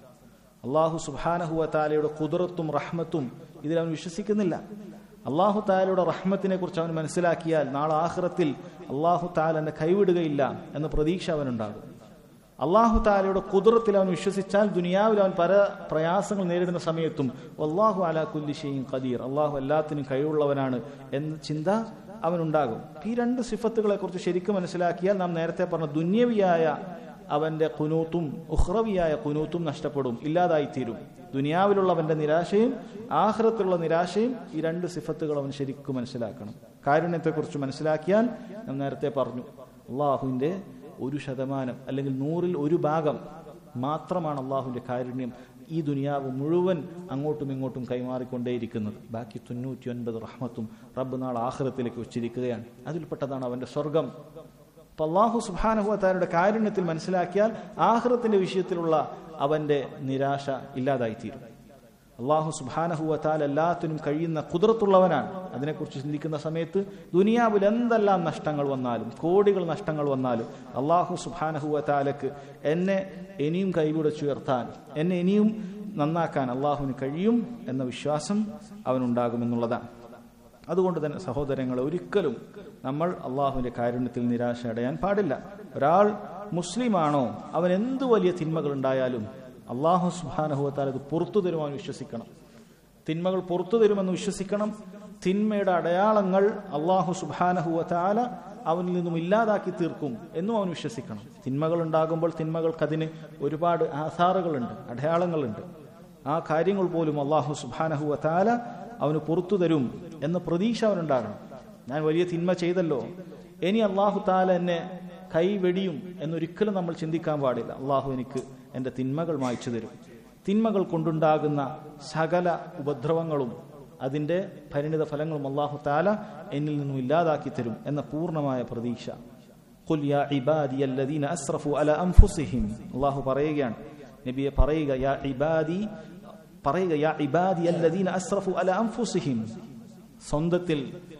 അള്ളാഹു സുബാനഹുവ താലയുടെ കുതിരത്തും റഹ്മത്തും ഇതിൽ അവൻ വിശ്വസിക്കുന്നില്ല അള്ളാഹു താലയുടെ റഹ്മത്തിനെ കുറിച്ച് അവൻ മനസ്സിലാക്കിയാൽ നാളെ ആഹ്റത്തിൽ അള്ളാഹു താല എന്നെ കൈവിടുകയില്ല എന്ന പ്രതീക്ഷ അവനുണ്ടാകും അള്ളാഹു താലയുടെ കുതിരത്തിൽ അവൻ വിശ്വസിച്ചാൽ ദുനിയാവിൽ അവൻ പല പ്രയാസങ്ങൾ നേരിടുന്ന സമയത്തും അള്ളാഹു അലാ കുല്ലിഷയും ഖദീർ അള്ളാഹു എല്ലാത്തിനും കഴിവുള്ളവനാണ് എന്ന ചിന്ത അവനുണ്ടാകും ഈ രണ്ട് സിഫത്തുകളെ കുറിച്ച് ശരിക്കും മനസ്സിലാക്കിയാൽ നാം നേരത്തെ പറഞ്ഞ ദുന്യവിയായ അവന്റെ കുനൂത്തും ഉഹ്റവിയായ കുനൂത്തും നഷ്ടപ്പെടും ഇല്ലാതായിത്തീരും ദുനിയാവിലുള്ളവന്റെ നിരാശയും ആഹ്റത്തിലുള്ള നിരാശയും ഈ രണ്ട് സിഫത്തുകൾ അവൻ ശരിക്കും മനസ്സിലാക്കണം കാരുണ്യത്തെക്കുറിച്ച് മനസ്സിലാക്കിയാൽ നാം നേരത്തെ പറഞ്ഞു അള്ളാഹുവിന്റെ ഒരു ശതമാനം അല്ലെങ്കിൽ നൂറിൽ ഒരു ഭാഗം മാത്രമാണ് അള്ളാഹുവിന്റെ കാരുണ്യം ഈ ദുനിയാവ് മുഴുവൻ അങ്ങോട്ടും ഇങ്ങോട്ടും കൈമാറിക്കൊണ്ടേയിരിക്കുന്നത് ബാക്കി തൊണ്ണൂറ്റി ഒൻപത് റഹ്മത്തും റബ്ബ് നാൾ ആഹ്റത്തിലേക്ക് വെച്ചിരിക്കുകയാണ് അതിൽപ്പെട്ടതാണ് അവന്റെ സ്വർഗം അപ്പൊ അള്ളാഹു സുബാനഹുഅത്താരുടെ കാരുണ്യത്തിൽ മനസ്സിലാക്കിയാൽ ആഹ്റത്തിന്റെ വിഷയത്തിലുള്ള അവന്റെ നിരാശ ഇല്ലാതായിത്തീരും അള്ളാഹു സുബാനഹുവത്താൽ എല്ലാത്തിനും കഴിയുന്ന കുതിരത്തുള്ളവനാണ് അതിനെക്കുറിച്ച് ചിന്തിക്കുന്ന സമയത്ത് ദുനിയാവിൽ എന്തെല്ലാം നഷ്ടങ്ങൾ വന്നാലും കോടികൾ നഷ്ടങ്ങൾ വന്നാലും അള്ളാഹു സുബാനഹുവത്താലക്ക് എന്നെ ഇനിയും കൈപിടിച്ചുയർത്താൻ എന്നെ ഇനിയും നന്നാക്കാൻ അള്ളാഹുവിന് കഴിയും എന്ന വിശ്വാസം അവനുണ്ടാകുമെന്നുള്ളതാണ് അതുകൊണ്ട് തന്നെ സഹോദരങ്ങളെ ഒരിക്കലും നമ്മൾ അള്ളാഹുവിന്റെ കാരുണ്യത്തിൽ നിരാശ അടയാൻ പാടില്ല ഒരാൾ മുസ്ലിമാണോ അവൻ എന്ത് വലിയ തിന്മകൾ ഉണ്ടായാലും അള്ളാഹു സുബാനഹുവത്താൽ അത് പുറത്തു തരുവാൻ വിശ്വസിക്കണം തിന്മകൾ പുറത്തു തരുമെന്ന് വിശ്വസിക്കണം തിന്മയുടെ അടയാളങ്ങൾ അള്ളാഹു സുബാനഹുവത്താല അവനിൽ നിന്നും ഇല്ലാതാക്കി തീർക്കും എന്നും അവൻ വിശ്വസിക്കണം തിന്മകൾ ഉണ്ടാകുമ്പോൾ തിന്മകൾക്ക് അതിന് ഒരുപാട് ആധാറുകളുണ്ട് അടയാളങ്ങളുണ്ട് ആ കാര്യങ്ങൾ പോലും അള്ളാഹു സുബാനഹുവത്താല അവന് പുറത്തു തരും എന്ന പ്രതീക്ഷ അവനുണ്ടാകണം ഞാൻ വലിയ തിന്മ ചെയ്തല്ലോ ഇനി അള്ളാഹു താല എന്നെ കൈവെടിയും എന്നൊരിക്കലും നമ്മൾ ചിന്തിക്കാൻ പാടില്ല അള്ളാഹു എനിക്ക് എൻ്റെ തിന്മകൾ മായ്ച്ചു തരും തിന്മകൾ കൊണ്ടുണ്ടാകുന്ന സകല ഉപദ്രവങ്ങളും അതിൻ്റെ പരിണിത ഫലങ്ങളും അള്ളാഹു താല എന്നിൽ നിന്നും ഇല്ലാതാക്കി തരും എന്ന പൂർണ്ണമായ പ്രതീക്ഷ قل يا عبادي الذين اسرفوا على انفسهم അള്ളാഹു പറയുകയാണ് നബിയെ പറയുക യാ ഇബാദി പറയുക യാ ഇബാദി അല്ലദീന അസ്റഫു അല അൻഫുസിഹിം സ്വന്തത്തിൽ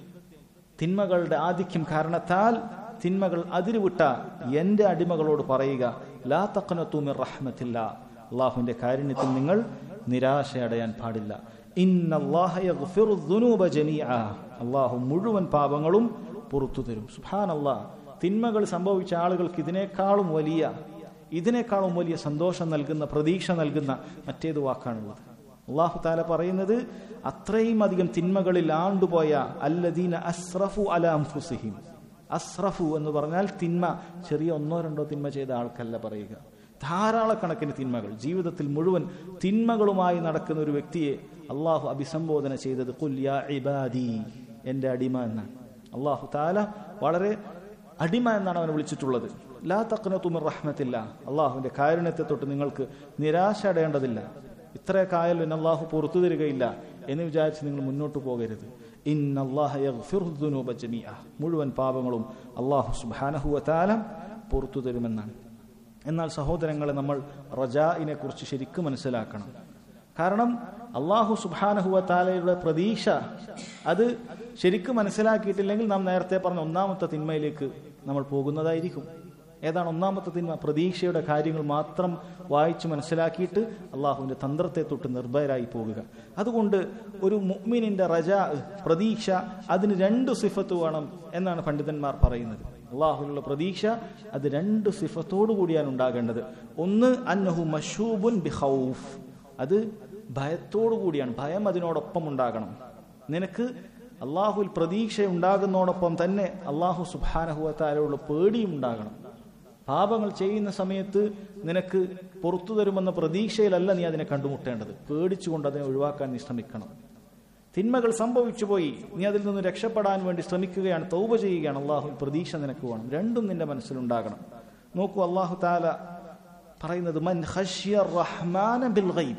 തിന്മകളുടെ ആധിക്യം കാരണത്താൽ തിന്മകൾ അതിരുവിട്ട എന്റെ അടിമകളോട് പറയുക ലാ തഖനതു മിർ റഹ്മത്തില്ല അള്ളാഹുവിന്റെ കാരുണ്യത്തിൽ നിങ്ങൾ നിരാശയടയാൻ പാടില്ല ഇന്നല്ലാഹ യഗ്ഫിറു ദുനൂബ ജമീഅ അള്ളാഹു മുഴുവൻ പാപങ്ങളും പുറത്തു തരും സുബ്ഹാനല്ലാഹ് തിന്മകൾ സംഭവിച്ച ആളുകൾക്ക് ഇതിനേക്കാളും വലിയ ഇതിനേക്കാളും വലിയ സന്തോഷം നൽകുന്ന പ്രതീക്ഷ നൽകുന്ന മറ്റേത് വാക്കാണുള്ളത് അള്ളാഹു താല പറയുന്നത് അത്രയും അധികം തിന്മകളിൽ ആണ്ടുപോയ അല്ലദീന അസ്രഫു അല അംഫുസിഹിം അസ്രഫു എന്ന് പറഞ്ഞാൽ തിന്മ ചെറിയ ഒന്നോ രണ്ടോ തിന്മ ചെയ്ത ആൾക്കല്ല പറയുക ധാരാളക്കണക്കിന് തിന്മകൾ ജീവിതത്തിൽ മുഴുവൻ തിന്മകളുമായി നടക്കുന്ന ഒരു വ്യക്തിയെ അള്ളാഹു അഭിസംബോധന ചെയ്തത് കുല്യ ഇബാദി എൻ്റെ അടിമ എന്നാണ് അള്ളാഹു താല വളരെ അടിമ എന്നാണ് അവനെ വിളിച്ചിട്ടുള്ളത് ലാ തക്കനത്തുമിർ റഹ്മത്തില്ല അള്ളാഹുവിന്റെ കാരുണ്യത്തെ തൊട്ട് നിങ്ങൾക്ക് നിരാശ അടയേണ്ടതില്ല ഇത്രയൊക്കെ ആയാലും എന്നെ അള്ളാഹു പുറത്തു തരികയില്ല എന്ന് വിചാരിച്ച് നിങ്ങൾ മുന്നോട്ട് പോകരുത് ഇന്നല്ലാഹുബ മുഴുവൻ പാപങ്ങളും അള്ളാഹു സുബാനഹുവ താല പുറത്തു തരുമെന്നാണ് എന്നാൽ സഹോദരങ്ങളെ നമ്മൾ റജാഇനെ കുറിച്ച് ശരിക്കും മനസ്സിലാക്കണം കാരണം അള്ളാഹു സുബാനഹുവ താലയുടെ പ്രതീക്ഷ അത് ശരിക്കും മനസ്സിലാക്കിയിട്ടില്ലെങ്കിൽ നാം നേരത്തെ പറഞ്ഞ ഒന്നാമത്തെ തിന്മയിലേക്ക് നമ്മൾ പോകുന്നതായിരിക്കും ഏതാണ് ഒന്നാമത്തെ തിന്മ പ്രതീക്ഷയുടെ കാര്യങ്ങൾ മാത്രം വായിച്ച് മനസ്സിലാക്കിയിട്ട് അള്ളാഹുവിന്റെ തന്ത്രത്തെ തൊട്ട് നിർഭയരായി പോകുക അതുകൊണ്ട് ഒരു മുഅ്മിനിന്റെ റജ പ്രതീക്ഷ അതിന് രണ്ട് സിഫത്ത് വേണം എന്നാണ് പണ്ഡിതന്മാർ പറയുന്നത് അള്ളാഹുവിനുള്ള പ്രതീക്ഷ അത് രണ്ട് സിഫത്തോടു കൂടിയാണ് ഉണ്ടാകേണ്ടത് ഒന്ന് അന്നഹു മഷൂബുൻ ബിഹൌഫ് അത് ഭയത്തോടു കൂടിയാണ് ഭയം അതിനോടൊപ്പം ഉണ്ടാകണം നിനക്ക് അള്ളാഹുൽ പ്രതീക്ഷ ഉണ്ടാകുന്നതോടൊപ്പം തന്നെ അള്ളാഹു സുബാനഹുവത്താലുള്ള പേടിയും ഉണ്ടാകണം പാപങ്ങൾ ചെയ്യുന്ന സമയത്ത് നിനക്ക് പുറത്തു തരുമെന്ന പ്രതീക്ഷയിലല്ല നീ അതിനെ കണ്ടുമുട്ടേണ്ടത് പേടിച്ചുകൊണ്ട് അതിനെ ഒഴിവാക്കാൻ നീ ശ്രമിക്കണം തിന്മകൾ സംഭവിച്ചു പോയി നീ അതിൽ നിന്ന് രക്ഷപ്പെടാൻ വേണ്ടി ശ്രമിക്കുകയാണ് തൗബ ചെയ്യുകയാണ് അള്ളാഹു പ്രതീക്ഷ നിനക്ക് വേണം രണ്ടും നിന്റെ മനസ്സിലുണ്ടാകണം നോക്കൂ അള്ളാഹു താല പറയുന്നത് മൻ ഖശ്യ റഹ്മാന ബിൽ ഗൈബ്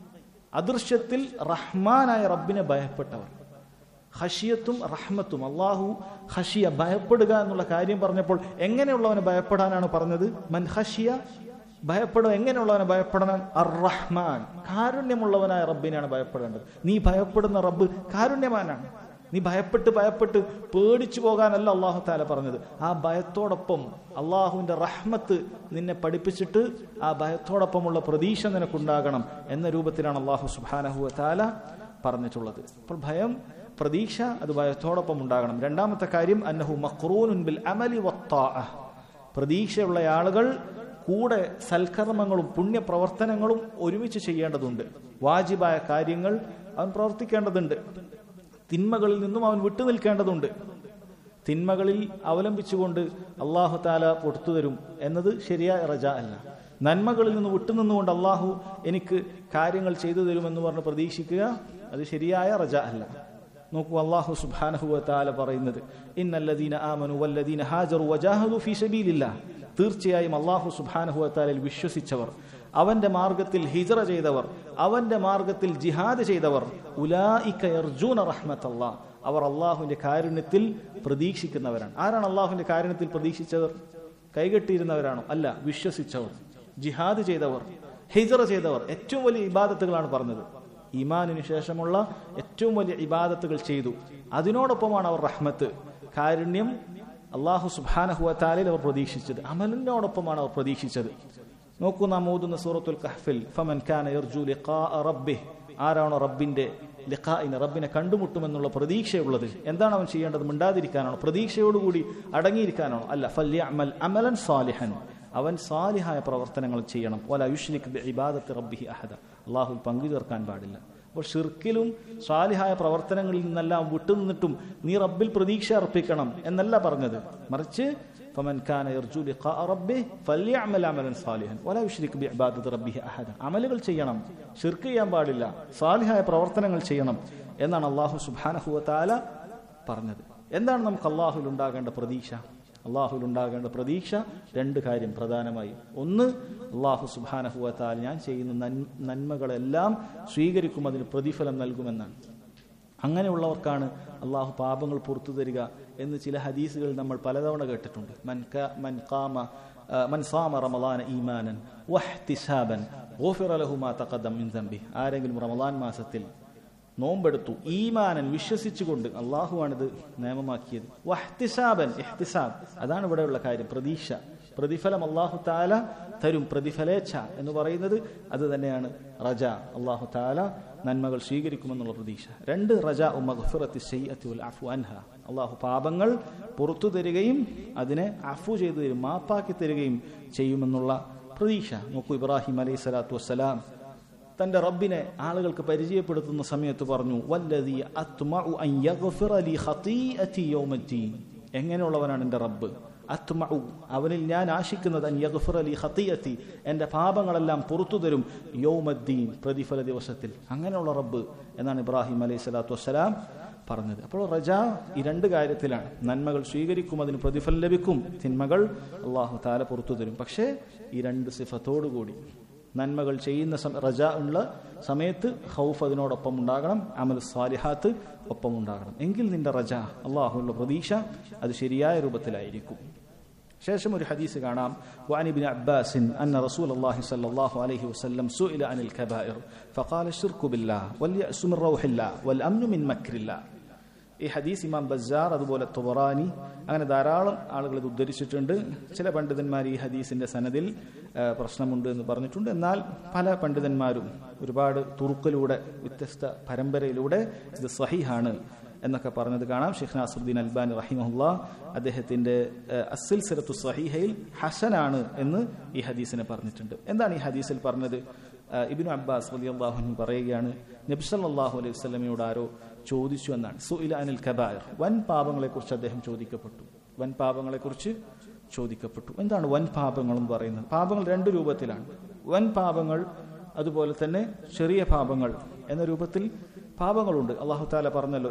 അദൃശ്യത്തിൽ റഹ്മാനായ റബ്ബിനെ ഭയപ്പെട്ടവർ ഹഷിയത്തും റഹ്മത്തും അള്ളാഹു ഹഷിയ ഭയപ്പെടുക എന്നുള്ള കാര്യം പറഞ്ഞപ്പോൾ എങ്ങനെയുള്ളവനെ ഭയപ്പെടാനാണ് പറഞ്ഞത് മൻ ഹഷിയ ഭയപ്പെടുക എങ്ങനെയുള്ളവനെ ഭയപ്പെടണം അർ റഹ്മാൻ കാരുണ്യമുള്ളവനായ റബ്ബിനെയാണ് ഭയപ്പെടേണ്ടത് നീ ഭയപ്പെടുന്ന റബ്ബ് കാരുണ്യമാനാണ് നീ ഭയപ്പെട്ട് ഭയപ്പെട്ട് പേടിച്ചു പോകാനല്ല അള്ളാഹു താല പറഞ്ഞത് ആ ഭയത്തോടൊപ്പം അള്ളാഹുവിന്റെ റഹ്മത്ത് നിന്നെ പഠിപ്പിച്ചിട്ട് ആ ഭയത്തോടൊപ്പമുള്ള പ്രതീക്ഷ നിനക്കുണ്ടാകണം എന്ന രൂപത്തിലാണ് അള്ളാഹു സുബാനഹു താല പറഞ്ഞിട്ടുള്ളത് അപ്പോൾ ഭയം പ്രതീക്ഷ അത് ഭയത്തോടൊപ്പം ഉണ്ടാകണം രണ്ടാമത്തെ കാര്യം അന്നഹു മക്രൂനുൻ ബിൽ അമലി വത്താഅ പ്രതീക്ഷയുള്ള ആളുകൾ കൂടെ സൽക്കർമ്മങ്ങളും പുണ്യപ്രവർത്തനങ്ങളും ഒരുമിച്ച് ചെയ്യേണ്ടതുണ്ട് വാജിബായ കാര്യങ്ങൾ അവൻ പ്രവർത്തിക്കേണ്ടതുണ്ട് തിന്മകളിൽ നിന്നും അവൻ വിട്ടുനിൽക്കേണ്ടതുണ്ട് തിന്മകളിൽ അവലംബിച്ചുകൊണ്ട് അള്ളാഹു താല പൊടുത്തു തരും എന്നത് ശരിയായ റജ അല്ല നന്മകളിൽ നിന്ന് വിട്ടുനിന്നുകൊണ്ട് അള്ളാഹു എനിക്ക് കാര്യങ്ങൾ ചെയ്തു തരുമെന്ന് പറഞ്ഞ് പ്രതീക്ഷിക്കുക അത് ശരിയായ റജ അല്ല നോക്കൂ അള്ളാഹു സുബ്ഹാനഹു താല പറയുന്നത് ഇന്നല്ലദീന ആമനു വല്ലദീന ഹാജറു വജാഹദു ഫീ സബീലില്ലാ തീർച്ചയായും അള്ളാഹു സുബ്ഹാനഹു താലിൽ വിശ്വസിച്ചവർ അവന്റെ മാർഗത്തിൽ ഹിജറ ചെയ്തവർ അവന്റെ മാർഗത്തിൽ ജിഹാദ് ചെയ്തവർ ഉലായിക്കർജൂന റഹ്മത്തല്ലാ അവർ അള്ളാഹുവിന്റെ കാരുണ്യത്തിൽ പ്രതീക്ഷിക്കുന്നവരാണ് ആരാണ് അള്ളാഹുവിന്റെ കാരുണ്യത്തിൽ പ്രതീക്ഷിച്ചവർ കൈകെട്ടിയിരുന്നവരാണോ അല്ല വിശ്വസിച്ചവർ ജിഹാദ് ചെയ്തവർ ഹിജറ ചെയ്തവർ ഏറ്റവും വലിയ ഇബാദത്തുകളാണ് പറഞ്ഞത് ഈമാനിനു ശേഷമുള്ള ഏറ്റവും വലിയ ഇബാദത്തുകൾ ചെയ്തു അതിനോടൊപ്പമാണ് അവർ റഹ്മത്ത് കാരുണ്യം അള്ളാഹു സുബാനഹുവത്താലിൽ അവർ പ്രതീക്ഷിച്ചത് അമലിനോടൊപ്പമാണ് അവർ പ്രതീക്ഷിച്ചത് നോക്കൂ നാം ഓതുന്ന സൂറത്തുൽ കഹ്ഫിൽ ഫമൻ കാന യർജു ലിഖാ റബ്ബിഹ് ആരാണോ റബ്ബിന്റെ ലിഖായിന് റബ്ബിനെ കണ്ടുമുട്ടുമെന്നുള്ള പ്രതീക്ഷയുള്ളത് എന്താണ് അവൻ ചെയ്യേണ്ടത് മിണ്ടാതിരിക്കാനാണോ പ്രതീക്ഷയോടുകൂടി അടങ്ങിയിരിക്കാനാണോ അല്ല ഫല്യഅമൽ അമലൻ സാലിഹൻ അവൻ സാലിഹായ പ്രവർത്തനങ്ങൾ ചെയ്യണം വല യുഷ്രിക് ഇബാദത്ത് റബ്ബിഹി അഹദ അള്ളാഹുൽ പങ്കു ചേർക്കാൻ പാടില്ല അപ്പോൾ ഷിർക്കിലും സാലിഹായ പ്രവർത്തനങ്ങളിൽ നിന്നെല്ലാം വിട്ടുനിന്നിട്ടും നീ റബ്ബിൽ പ്രതീക്ഷ അർപ്പിക്കണം എന്നല്ല പറഞ്ഞത് മറിച്ച് فمن كان يرجو لقاء ربه فليعمل عملا صالحا ولا يشرك بعبادة ربه أحدا അമലുകൾ ചെയ്യണം ഷിർക്ക് ചെയ്യാൻ പാടില്ല സാലിഹായ പ്രവർത്തനങ്ങൾ ചെയ്യണം എന്നാണ് അള്ളാഹു സുബ്ഹാനഹു വതആല പറഞ്ഞത് എന്താണ് നമുക്ക് അള്ളാഹുൽ ഉണ്ടാകേണ്ട പ്രതീക്ഷ അള്ളാഹുൽ ഉണ്ടാകേണ്ട പ്രതീക്ഷ രണ്ട് കാര്യം പ്രധാനമായും ഒന്ന് അള്ളാഹു സുബ്ഹാനഹു വതആല ഞാൻ ചെയ്യുന്ന നന്മകളെല്ലാം സ്വീകരിക്കും അതിന് പ്രതിഫലം നൽകുമെന്നാണ് അങ്ങനെയുള്ളവർക്കാണ് അള്ളാഹു പാപങ്ങൾ പുറത്തു തരിക എന്ന് ചില ഹദീസുകൾ നമ്മൾ പലതവണ കേട്ടിട്ടുണ്ട് മൻ മൻ ഖാമ മൻ സാമ റമളാന ഈമാനൻ വഹ്തിസാബൻ ഗുഫിറ ലഹു മാ തഖദ്ദം മിൻ ദംബി ആരെങ്കിലും റമളാൻ മാസത്തിൽ നോമ്പെടുത്തു ഈമാനൻ വിശ്വസിച്ചുകൊണ്ട് അള്ളാഹുവാണിത് നിയമമാക്കിയത് വഹ്തിസാബൻ ഇഹ്തിസാബ് അതാണ് ഇവിടെയുള്ള കാര്യം പ്രതീക്ഷ പ്രതിഫലം അള്ളാഹു താല തരും പ്രതിഫലേച്ഛ എന്ന് പറയുന്നത് അത് തന്നെയാണ് റജ അള്ളാഹു താല നന്മകൾ സ്വീകരിക്കുമെന്നുള്ള പ്രതീക്ഷ രണ്ട് റജ അഫു അൻഹ അള്ളാഹു പാപങ്ങൾ പുറത്തു തരികയും അതിനെ അഫു ചെയ്തു തരും മാപ്പാക്കി തരികയും ചെയ്യുമെന്നുള്ള പ്രതീക്ഷ നോക്കൂ ഇബ്രാഹിം അലൈഹി സ്വലാത്തു വസ്സലാം തന്റെ റബ്ബിനെ ആളുകൾക്ക് പരിചയപ്പെടുത്തുന്ന സമയത്ത് പറഞ്ഞു വല്ലതി എങ്ങനെയുള്ളവനാണ് എൻ്റെ റബ്ബ് അത്മഉ അവനിൽ ഞാൻ ആശിക്കുന്നത് അൻ യഗ്ഫിറ ലി ഖതിയതി എൻ്റെ പാപങ്ങളെല്ലാം പുറത്തു തരും യൗമദ്ദീൻ പ്രതിഫല ദിവസത്തിൽ അങ്ങനെയുള്ള റബ്ബ് എന്നാണ് ഇബ്രാഹിം അലൈഹി സ്വലാത്തു വസ്സലാം പറഞ്ഞത് അപ്പോൾ റജ ഈ രണ്ട് കാര്യത്തിലാണ് നന്മകൾ സ്വീകരിക്കും അതിന് പ്രതിഫലം ലഭിക്കും തിന്മകൾ അള്ളാഹു താല പുറത്തു തരും പക്ഷേ ഈ രണ്ട് സിഫത്തോടുകൂടി നന്മകൾ ചെയ്യുന്ന റജ ഉള്ള സമയത്ത് ഹൗഫ് അതിനോടൊപ്പം ഉണ്ടാകണം അമൽ സ്വാലിഹാത്ത് ഒപ്പം ഉണ്ടാകണം എങ്കിൽ നിന്റെ റജ അള്ളാഹുള്ള പ്രതീക്ഷ അത് ശരിയായ രൂപത്തിലായിരിക്കും ശേഷം ഒരു ഹദീസ് കാണാം وعن ابن عباس أن رسول الله صلى الله عليه وسلم سئل عن الكبائر فقال الشرك بالله واليأس من روح الله والأمن من مكر الله ഈ ഹദീസ് ഇമാം ബസാർ അതുപോലെ തൊബറാനി അങ്ങനെ ധാരാളം ആളുകൾ ഇത് ഉദ്ധരിച്ചിട്ടുണ്ട് ചില പണ്ഡിതന്മാർ ഈ ഹദീസിന്റെ സനദിൽ പ്രശ്നമുണ്ട് എന്ന് പറഞ്ഞിട്ടുണ്ട് എന്നാൽ പല പണ്ഡിതന്മാരും ഒരുപാട് തുറുക്കിലൂടെ വ്യത്യസ്ത പരമ്പരയിലൂടെ ഇത് സഹിഹാണ് എന്നൊക്കെ പറഞ്ഞത് കാണാം ഷെയ്ഖ് നാസുദ്ദീൻ അൽബാനി റഹിമഹുല്ല അദ്ദേഹത്തിന്റെ അസിൽ സിറത്തു സഹിഹയിൽ ഹസനാണ് എന്ന് ഈ ഹദീസിനെ പറഞ്ഞിട്ടുണ്ട് എന്താണ് ഈ ഹദീസിൽ പറഞ്ഞത് ഇബിനു അബ്ബാസ് അലി അള്ളാഹുൻ പറയുകയാണ് നബ്സല്ലാഹു അലൈഹി വസ്ലമയോട് ആരോ ചോദിച്ചു എന്നാണ് സുഇല അനിൽ കബായർ വൻ പാപങ്ങളെക്കുറിച്ച് അദ്ദേഹം ചോദിക്കപ്പെട്ടു വൻ പാപങ്ങളെക്കുറിച്ച് ചോദിക്കപ്പെട്ടു എന്താണ് വൻ പാപങ്ങൾ എന്ന് പറയുന്നത് പാപങ്ങൾ രണ്ട് രൂപത്തിലാണ് വൻ പാപങ്ങൾ അതുപോലെ തന്നെ ചെറിയ പാപങ്ങൾ എന്ന രൂപത്തിൽ പാപങ്ങളുണ്ട് അള്ളാഹു താല പറഞ്ഞല്ലോ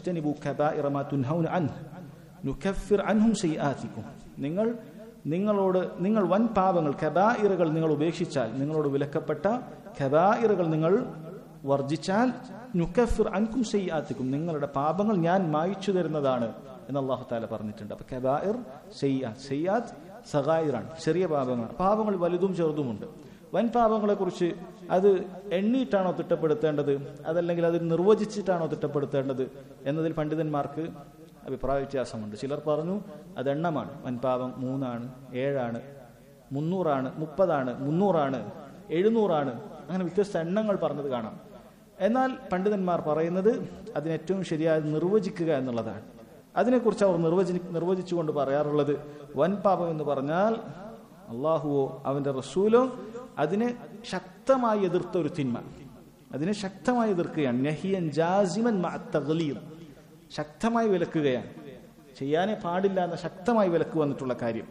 നിങ്ങൾ നിങ്ങളോട് നിങ്ങൾ വൻ പാപങ്ങൾ ഖബായിറുകൾ നിങ്ങൾ ഉപേക്ഷിച്ചാൽ നിങ്ങളോട് വിലക്കപ്പെട്ട ഖബായിറുകൾ നിങ്ങൾ വർജിച്ചാൽ നുക്കഫിർ അൻകും ചെയ്യാത്തിക്കും നിങ്ങളുടെ പാപങ്ങൾ ഞാൻ മായിച്ചു തരുന്നതാണ് എന്ന് അള്ളാഹു താല പറഞ്ഞിട്ടുണ്ട് അപ്പൊ ഖബായിർ ചെയ്യാത്ത് ചെയ്യാത്ത് സഹായിറാണ് ചെറിയ പാപങ്ങളാണ് പാപങ്ങൾ വലുതും ചെറുതുമുണ്ട് വൻ പാപങ്ങളെ കുറിച്ച് അത് എണ്ണിയിട്ടാണോ തിട്ടപ്പെടുത്തേണ്ടത് അതല്ലെങ്കിൽ അത് നിർവചിച്ചിട്ടാണോ തിട്ടപ്പെടുത്തേണ്ടത് എന്നതിൽ പണ്ഡിതന്മാർക്ക് അഭിപ്രായ വ്യത്യാസമുണ്ട് ചിലർ പറഞ്ഞു അത് എണ്ണമാണ് വൻപാപം മൂന്നാണ് ഏഴാണ് മുന്നൂറാണ് മുപ്പതാണ് മുന്നൂറാണ് എഴുന്നൂറാണ് അങ്ങനെ വ്യത്യസ്ത എണ്ണങ്ങൾ പറഞ്ഞത് കാണാം എന്നാൽ പണ്ഡിതന്മാർ പറയുന്നത് അതിന് ഏറ്റവും ശരിയായത് നിർവചിക്കുക എന്നുള്ളതാണ് അതിനെക്കുറിച്ച് അവർ നിർവചി നിർവചിച്ചുകൊണ്ട് പറയാറുള്ളത് വൻപാപം എന്ന് പറഞ്ഞാൽ അള്ളാഹുവോ അവന്റെ റസൂലോ അതിനെ ശക്തമായി എതിർത്ത ഒരു തിന്മ അതിനെ ശക്തമായി എതിർക്കുകയാണ് നഹിയൻ ജാസിമൻ തഗ്ലീം ശക്തമായി വിലക്കുകയാണ് ചെയ്യാനേ പാടില്ല എന്ന ശക്തമായി വിലക്ക് വന്നിട്ടുള്ള കാര്യം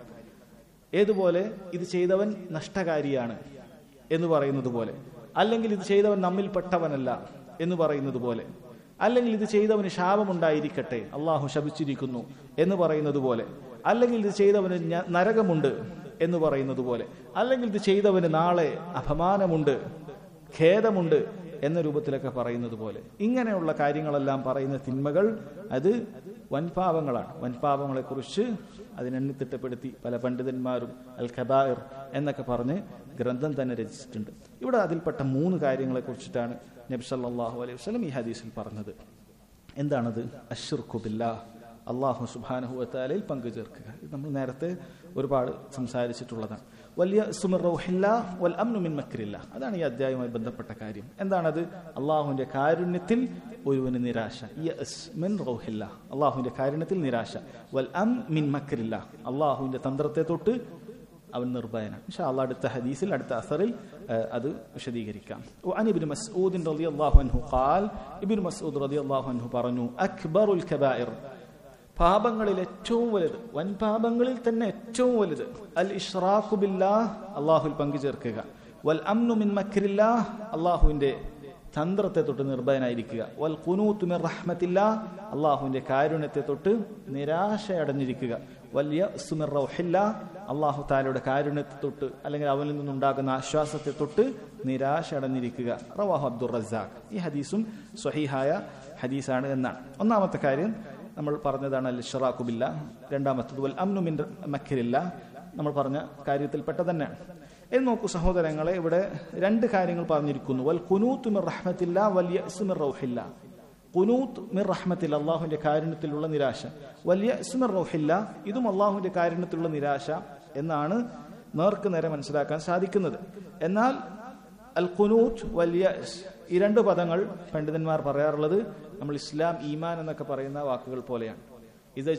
ഏതുപോലെ ഇത് ചെയ്തവൻ നഷ്ടകാരിയാണ് എന്ന് പറയുന്നത് പോലെ അല്ലെങ്കിൽ ഇത് ചെയ്തവൻ നമ്മിൽപ്പെട്ടവനല്ല എന്ന് പറയുന്നത് പോലെ അല്ലെങ്കിൽ ഇത് ചെയ്തവന് ശാപമുണ്ടായിരിക്കട്ടെ അള്ളാഹു ശപിച്ചിരിക്കുന്നു എന്ന് പറയുന്നത് പോലെ അല്ലെങ്കിൽ ഇത് ചെയ്തവന് നരകമുണ്ട് എന്ന് പറയുന്നത് പോലെ അല്ലെങ്കിൽ ഇത് ചെയ്തവന് നാളെ അപമാനമുണ്ട് ഖേദമുണ്ട് എന്ന രൂപത്തിലൊക്കെ പറയുന്നത് പോലെ ഇങ്ങനെയുള്ള കാര്യങ്ങളെല്ലാം പറയുന്ന തിന്മകൾ അത് വൻപാപങ്ങളാണ് വൻപാപങ്ങളെ കുറിച്ച് അതിനെണ്ണിത്തിട്ടപ്പെടുത്തി പല പണ്ഡിതന്മാരും അൽ ഖബായർ എന്നൊക്കെ പറഞ്ഞ് ഗ്രന്ഥം തന്നെ രചിച്ചിട്ടുണ്ട് ഇവിടെ അതിൽപ്പെട്ട മൂന്ന് കാര്യങ്ങളെ കുറിച്ചിട്ടാണ് നബി സല്ലാഹു അലൈഹി വസ്ലം ഈ ഹദീസിൽ പറഞ്ഞത് എന്താണത് അഷുർഖുബില്ല അള്ളാഹു സുബാനഹുവത്താലയിൽ പങ്കുചേർക്കുക ഇത് നമ്മൾ നേരത്തെ ഒരുപാട് സംസാരിച്ചിട്ടുള്ളതാണ് വലിയ സുമിറൗഹില്ല വൽ അമ്നുമിൻ മക്രില്ല അതാണ് ഈ അധ്യായവുമായി ബന്ധപ്പെട്ട കാര്യം എന്താണത് അള്ളാഹുവിന്റെ കാരുണ്യത്തിൽ ഒരുവന് നിരാശ യസ് മിൻ റൗഹില്ല അള്ളാഹുവിന്റെ കാരുണ്യത്തിൽ നിരാശ വൽ അം മിൻ മക്രില്ല അള്ളാഹുവിന്റെ തന്ത്രത്തെ തൊട്ട് അവൻ നിർഭയനാണ് പക്ഷെ അള്ളാഹ് അടുത്ത ഹദീസിൽ അടുത്ത അസറിൽ അത് വിശദീകരിക്കാം അനിബിൻ മസ്ഊദിൻ റളിയല്ലാഹു അൻഹു ഖാൽ ഇബ്നു മസ്ഊദ് റളിയല്ലാഹു അൻഹു പറഞ്ഞു അക്ബറുൽ കബായിർ പാപങ്ങളിൽ ഏറ്റവും വലുത് വൻ പാപങ്ങളിൽ തന്നെ ഏറ്റവും വലുത് അൽ ഇഷ്റാഖു ബില്ലാഹ് അള്ളാഹുൽ പങ്കുചേർക്കുക വൽ അംനു മിൻ മക്രില്ലാ അള്ളാഹുവിന്റെ തന്ത്രത്തെ തൊട്ട് നിർഭയനായിരിക്കുക വൽ ഖുനൂത്തു മിൻ റഹ്മത്തില്ല അള്ളാഹുവിന്റെ കാരുണ്യത്തെ തൊട്ട് നിരാശയടഞ്ഞിരിക്കുക വലിയ സുമിർ റൗഹില്ല അള്ളാഹു താലയുടെ കാരുണ്യത്തെ തൊട്ട് അല്ലെങ്കിൽ അവനിൽ നിന്നുണ്ടാകുന്ന ആശ്വാസത്തെ തൊട്ട് നിരാശ അടഞ്ഞിരിക്കുക റവാഹു അബ്ദുൾ റസാഖ് ഈ ഹദീസും സ്വഹീഹായ ഹദീസാണ് എന്നാണ് ഒന്നാമത്തെ കാര്യം നമ്മൾ പറഞ്ഞതാണ് അൽ ഷറാഖുബില്ല രണ്ടാമത്തത് വൽ അമ്നുമിൻ മഖിരില്ല നമ്മൾ പറഞ്ഞ കാര്യത്തിൽപ്പെട്ട തന്നെയാണ് എന്ന് നോക്കൂ സഹോദരങ്ങളെ ഇവിടെ രണ്ട് കാര്യങ്ങൾ പറഞ്ഞിരിക്കുന്നു വൽ കുനൂത്ത് മിർ റഹ്മത്തില്ല വലിയ മിർ റൗഹില്ല കുനൂത്ത് മിർ റഹ്മത്തിൽ അള്ളാഹുവിന്റെ കാരുണ്യത്തിലുള്ള നിരാശ വലിയ മിർ റൗഹില്ല ഇതും അള്ളാഹുവിന്റെ കാരുണ്യത്തിലുള്ള നിരാശ എന്നാണ് നേർക്ക് നേരെ മനസ്സിലാക്കാൻ സാധിക്കുന്നത് എന്നാൽ അൽ കുനൂത്ത് വലിയ ഈ രണ്ട് പദങ്ങൾ പണ്ഡിതന്മാർ പറയാറുള്ളത് നമ്മൾ ഇസ്ലാം ഈമാൻ എന്നൊക്കെ പറയുന്ന വാക്കുകൾ പോലെയാണ് ഇത്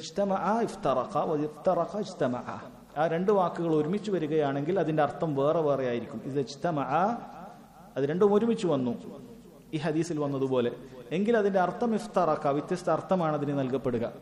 ആ രണ്ട് വാക്കുകൾ ഒരുമിച്ച് വരികയാണെങ്കിൽ അതിന്റെ അർത്ഥം വേറെ വേറെ ആയിരിക്കും ഇത് അത് രണ്ടും ഒരുമിച്ച് വന്നു ഈ ഹദീസിൽ വന്നതുപോലെ എങ്കിൽ അതിന്റെ അർത്ഥം ഇഫ്തറക്ക വ്യത്യസ്ത അർത്ഥമാണ് അതിന് നൽകപ്പെടുക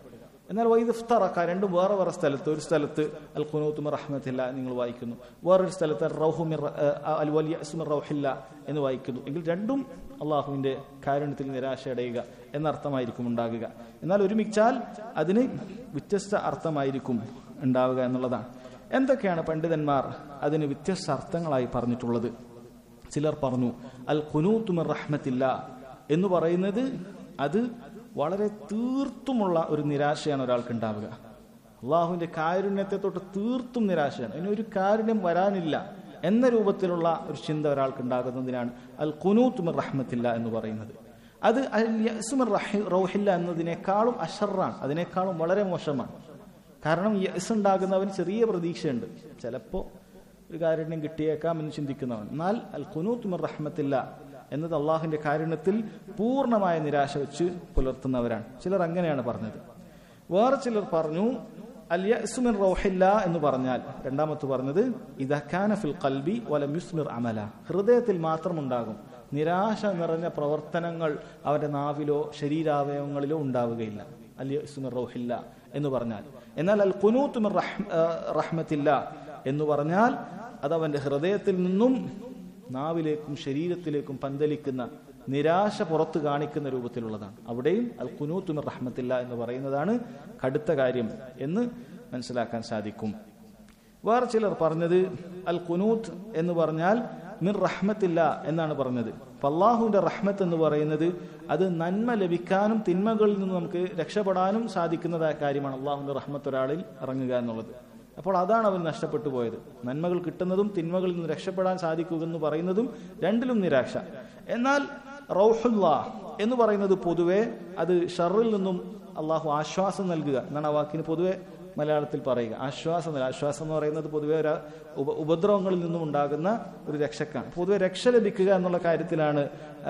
എന്നാൽ വൈദഫ്തറക്ക രണ്ടും വേറെ വേറെ സ്ഥലത്ത് ഒരു സ്ഥലത്ത് അൽ ഖുനൂത്തുമ റഹ്മത്തില്ല നിങ്ങൾ വായിക്കുന്നു വേറൊരു സ്ഥലത്ത് റൗഹുമിർ അൽ വലിയ റൗഹില്ല എന്ന് വായിക്കുന്നു എങ്കിൽ രണ്ടും അള്ളാഹുവിന്റെ കാരുണ്യത്തിൽ നിരാശയടയുക എന്ന അർത്ഥമായിരിക്കും ഉണ്ടാകുക എന്നാൽ ഒരുമിച്ചാൽ അതിന് വ്യത്യസ്ത അർത്ഥമായിരിക്കും ഉണ്ടാവുക എന്നുള്ളതാണ് എന്തൊക്കെയാണ് പണ്ഡിതന്മാർ അതിന് വ്യത്യസ്ത അർത്ഥങ്ങളായി പറഞ്ഞിട്ടുള്ളത് ചിലർ പറഞ്ഞു അൽ ഖുനൂത്തുമിർ റഹ്മത്തില്ല എന്ന് പറയുന്നത് അത് വളരെ തീർത്തുമുള്ള ഒരു നിരാശയാണ് ഒരാൾക്ക് ഉണ്ടാവുക അള്ളാഹുവിന്റെ കാരുണ്യത്തെ തൊട്ട് തീർത്തും നിരാശയാണ് ഇനി ഒരു കാരുണ്യം വരാനില്ല എന്ന രൂപത്തിലുള്ള ഒരു ചിന്ത ഒരാൾക്ക് ഉണ്ടാകുന്നതിനാണ് അൽ ഖുനൂത്തുമിർ റഹ്മത്തില്ല എന്ന് പറയുന്നത് അത് അൽ യസുമിർ റൗഹില്ല എന്നതിനേക്കാളും അഷറാണ് അതിനേക്കാളും വളരെ മോശമാണ് കാരണം യസ് ഉണ്ടാകുന്നവന് ചെറിയ പ്രതീക്ഷയുണ്ട് ചിലപ്പോൾ ഒരു കാരുണ്യം കിട്ടിയേക്കാം എന്ന് ചിന്തിക്കുന്നവൻ എന്നാൽ അൽ ഖുനൂത്തുമിർ റഹ്മത്തില്ല എന്നത് അള്ളാഹുവിന്റെ കാരുണ്യത്തിൽ പൂർണ്ണമായ നിരാശ വെച്ച് പുലർത്തുന്നവരാണ് ചിലർ അങ്ങനെയാണ് പറഞ്ഞത് വേറെ ചിലർ പറഞ്ഞു അൽ യസുമിർ റൗഹില്ല എന്ന് പറഞ്ഞാൽ രണ്ടാമത് പറഞ്ഞത് ഇദഖാന ഫിൽ ഖൽബി വലം യുസ്മിർ അമല ഹൃദയത്തിൽ മാത്രം ഉണ്ടാകും നിരാശ നിറഞ്ഞ പ്രവർത്തനങ്ങൾ അവന്റെ നാവിലോ ശരീരാവയവങ്ങളിലോ ഉണ്ടാവുകയില്ല അൽ യസുമിർ റൗഹില്ല എന്ന് പറഞ്ഞാൽ എന്നാൽ അൽ ഖുനൂത്തുമിർ റഹ്മത്തില്ല എന്ന് പറഞ്ഞാൽ അത് അവന്റെ ഹൃദയത്തിൽ നിന്നും നാവിലേക്കും ശരീരത്തിലേക്കും പന്തലിക്കുന്ന നിരാശ പുറത്തു കാണിക്കുന്ന രൂപത്തിലുള്ളതാണ് അവിടെയും അൽ കുനൂത്തുമിർ റഹ്മത്തില്ല എന്ന് പറയുന്നതാണ് കടുത്ത കാര്യം എന്ന് മനസ്സിലാക്കാൻ സാധിക്കും വേറെ ചിലർ പറഞ്ഞത് അൽ കുനൂത്ത് എന്ന് പറഞ്ഞാൽ മിർ റഹ്മത്തില്ല എന്നാണ് പറഞ്ഞത് അപ്പൊ അള്ളാഹുവിന്റെ റഹ്മത്ത് എന്ന് പറയുന്നത് അത് നന്മ ലഭിക്കാനും തിന്മകളിൽ നിന്ന് നമുക്ക് രക്ഷപ്പെടാനും സാധിക്കുന്നതായ കാര്യമാണ് അള്ളാഹുവിന്റെ റഹ്മത്ത് ഒരാളിൽ ഇറങ്ങുക എന്നുള്ളത് അപ്പോൾ അതാണ് അവൻ നഷ്ടപ്പെട്ടു പോയത് നന്മകൾ കിട്ടുന്നതും തിന്മകളിൽ നിന്ന് രക്ഷപ്പെടാൻ സാധിക്കുക എന്ന് പറയുന്നതും രണ്ടിലും നിരാശ എന്നാൽ റൗഹുല്ല എന്ന് പറയുന്നത് പൊതുവെ അത് ഷറിൽ നിന്നും അള്ളാഹു ആശ്വാസം നൽകുക എന്നാണ് ആ വാക്കിന് പൊതുവെ മലയാളത്തിൽ പറയുക ആശ്വാസം ആശ്വാസം എന്ന് പറയുന്നത് പൊതുവെ ഒരു ഉപ ഉപദ്രവങ്ങളിൽ നിന്നും ഉണ്ടാകുന്ന ഒരു രക്ഷക്കാണ് പൊതുവെ രക്ഷ ലഭിക്കുക എന്നുള്ള കാര്യത്തിലാണ്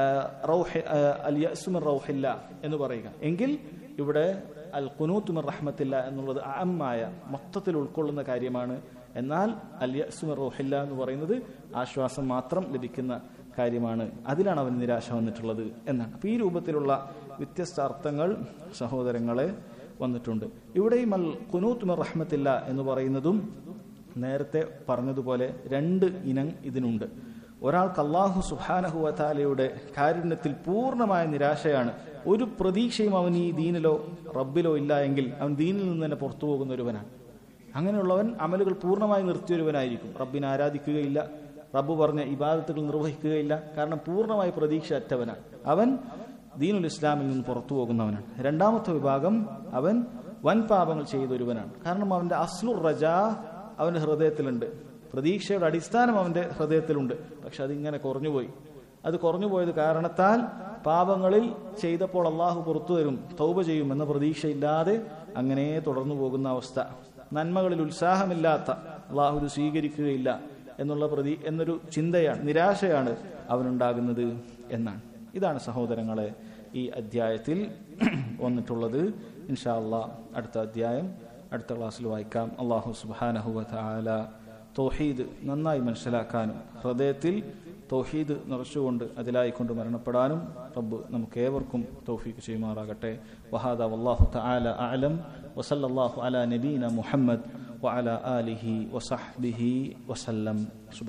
റൗഹ് അൽ യസുമർ റൗഹില്ല എന്ന് പറയുക എങ്കിൽ ഇവിടെ അൽ ഖുനൂത്തുമിർ റഹ്മത്തില്ല എന്നുള്ളത് അമ്മായ മൊത്തത്തിൽ ഉൾക്കൊള്ളുന്ന കാര്യമാണ് എന്നാൽ അൽ യസുമർ റൗഹില്ല എന്ന് പറയുന്നത് ആശ്വാസം മാത്രം ലഭിക്കുന്ന കാര്യമാണ് അതിലാണ് അവൻ നിരാശ വന്നിട്ടുള്ളത് എന്നാണ് അപ്പൊ ഈ രൂപത്തിലുള്ള വ്യത്യസ്ത അർത്ഥങ്ങൾ സഹോദരങ്ങളെ വന്നിട്ടുണ്ട് ഇവിടെയും അൽ കുനൂത്തുമർ റഹ്മത്തില്ല എന്ന് പറയുന്നതും നേരത്തെ പറഞ്ഞതുപോലെ രണ്ട് ഇനം ഇതിനുണ്ട് ഒരാൾക്ക് അള്ളാഹു സുഹാനഹുവത്താലയുടെ കാരുണ്യത്തിൽ പൂർണ്ണമായ നിരാശയാണ് ഒരു പ്രതീക്ഷയും അവൻ ഈ ദീനിലോ റബ്ബിലോ ഇല്ല എങ്കിൽ അവൻ ദീനിൽ നിന്ന് തന്നെ പുറത്തു പോകുന്ന ഒരുവനാണ് അങ്ങനെയുള്ളവൻ അമലുകൾ പൂർണ്ണമായി നിർത്തിയൊരുവനായിരിക്കും റബ്ബിനെ ആരാധിക്കുകയില്ല റബ്ബ് പറഞ്ഞ ഇബാദത്തുകൾ നിർവഹിക്കുകയില്ല കാരണം പൂർണ്ണമായി പ്രതീക്ഷ അറ്റവനാണ് അവൻ ദീനുൽ ഇസ്ലാമിൽ നിന്ന് പുറത്തു പോകുന്നവനാണ് രണ്ടാമത്തെ വിഭാഗം അവൻ വൻ പാപങ്ങൾ ചെയ്തൊരുവനാണ് കാരണം അവന്റെ അസ്ലുർ റജ അവന്റെ ഹൃദയത്തിലുണ്ട് പ്രതീക്ഷയുടെ അടിസ്ഥാനം അവന്റെ ഹൃദയത്തിലുണ്ട് പക്ഷെ അതിങ്ങനെ കുറഞ്ഞുപോയി അത് കുറഞ്ഞുപോയത് കാരണത്താൽ പാപങ്ങളിൽ ചെയ്തപ്പോൾ അള്ളാഹു പുറത്തു തരും തൗബ ചെയ്യും എന്ന പ്രതീക്ഷയില്ലാതെ അങ്ങനെ തുടർന്നു പോകുന്ന അവസ്ഥ നന്മകളിൽ ഉത്സാഹമില്ലാത്ത അള്ളാഹു ഇത് സ്വീകരിക്കുകയില്ല എന്നുള്ള പ്രതി എന്നൊരു ചിന്തയാണ് നിരാശയാണ് അവനുണ്ടാകുന്നത് എന്നാണ് ഇതാണ് സഹോദരങ്ങളെ ഈ അധ്യായത്തിൽ വന്നിട്ടുള്ളത് ഇൻഷാ അള്ളാ അടുത്ത അധ്യായം അടുത്ത ക്ലാസ്സിൽ വായിക്കാം അള്ളാഹു സുബാനഹുവ ആല തൗഹീദ് നന്നായി മനസ്സിലാക്കാനും ഹൃദയത്തിൽ തൗഹീദ് നിറച്ചുകൊണ്ട് അതിലായിക്കൊണ്ട് മരണപ്പെടാനും റബ്ബ് നമുക്ക് ഏവർക്കും തൗഫീക്ക് ചെയ്യുമാറാകട്ടെ വഹാദ വല്ലാഹു തആല അഅലം വസല്ലല്ലാഹു അലാ നബീന മുഹമ്മദ് وعلى آله وصحبه وسلم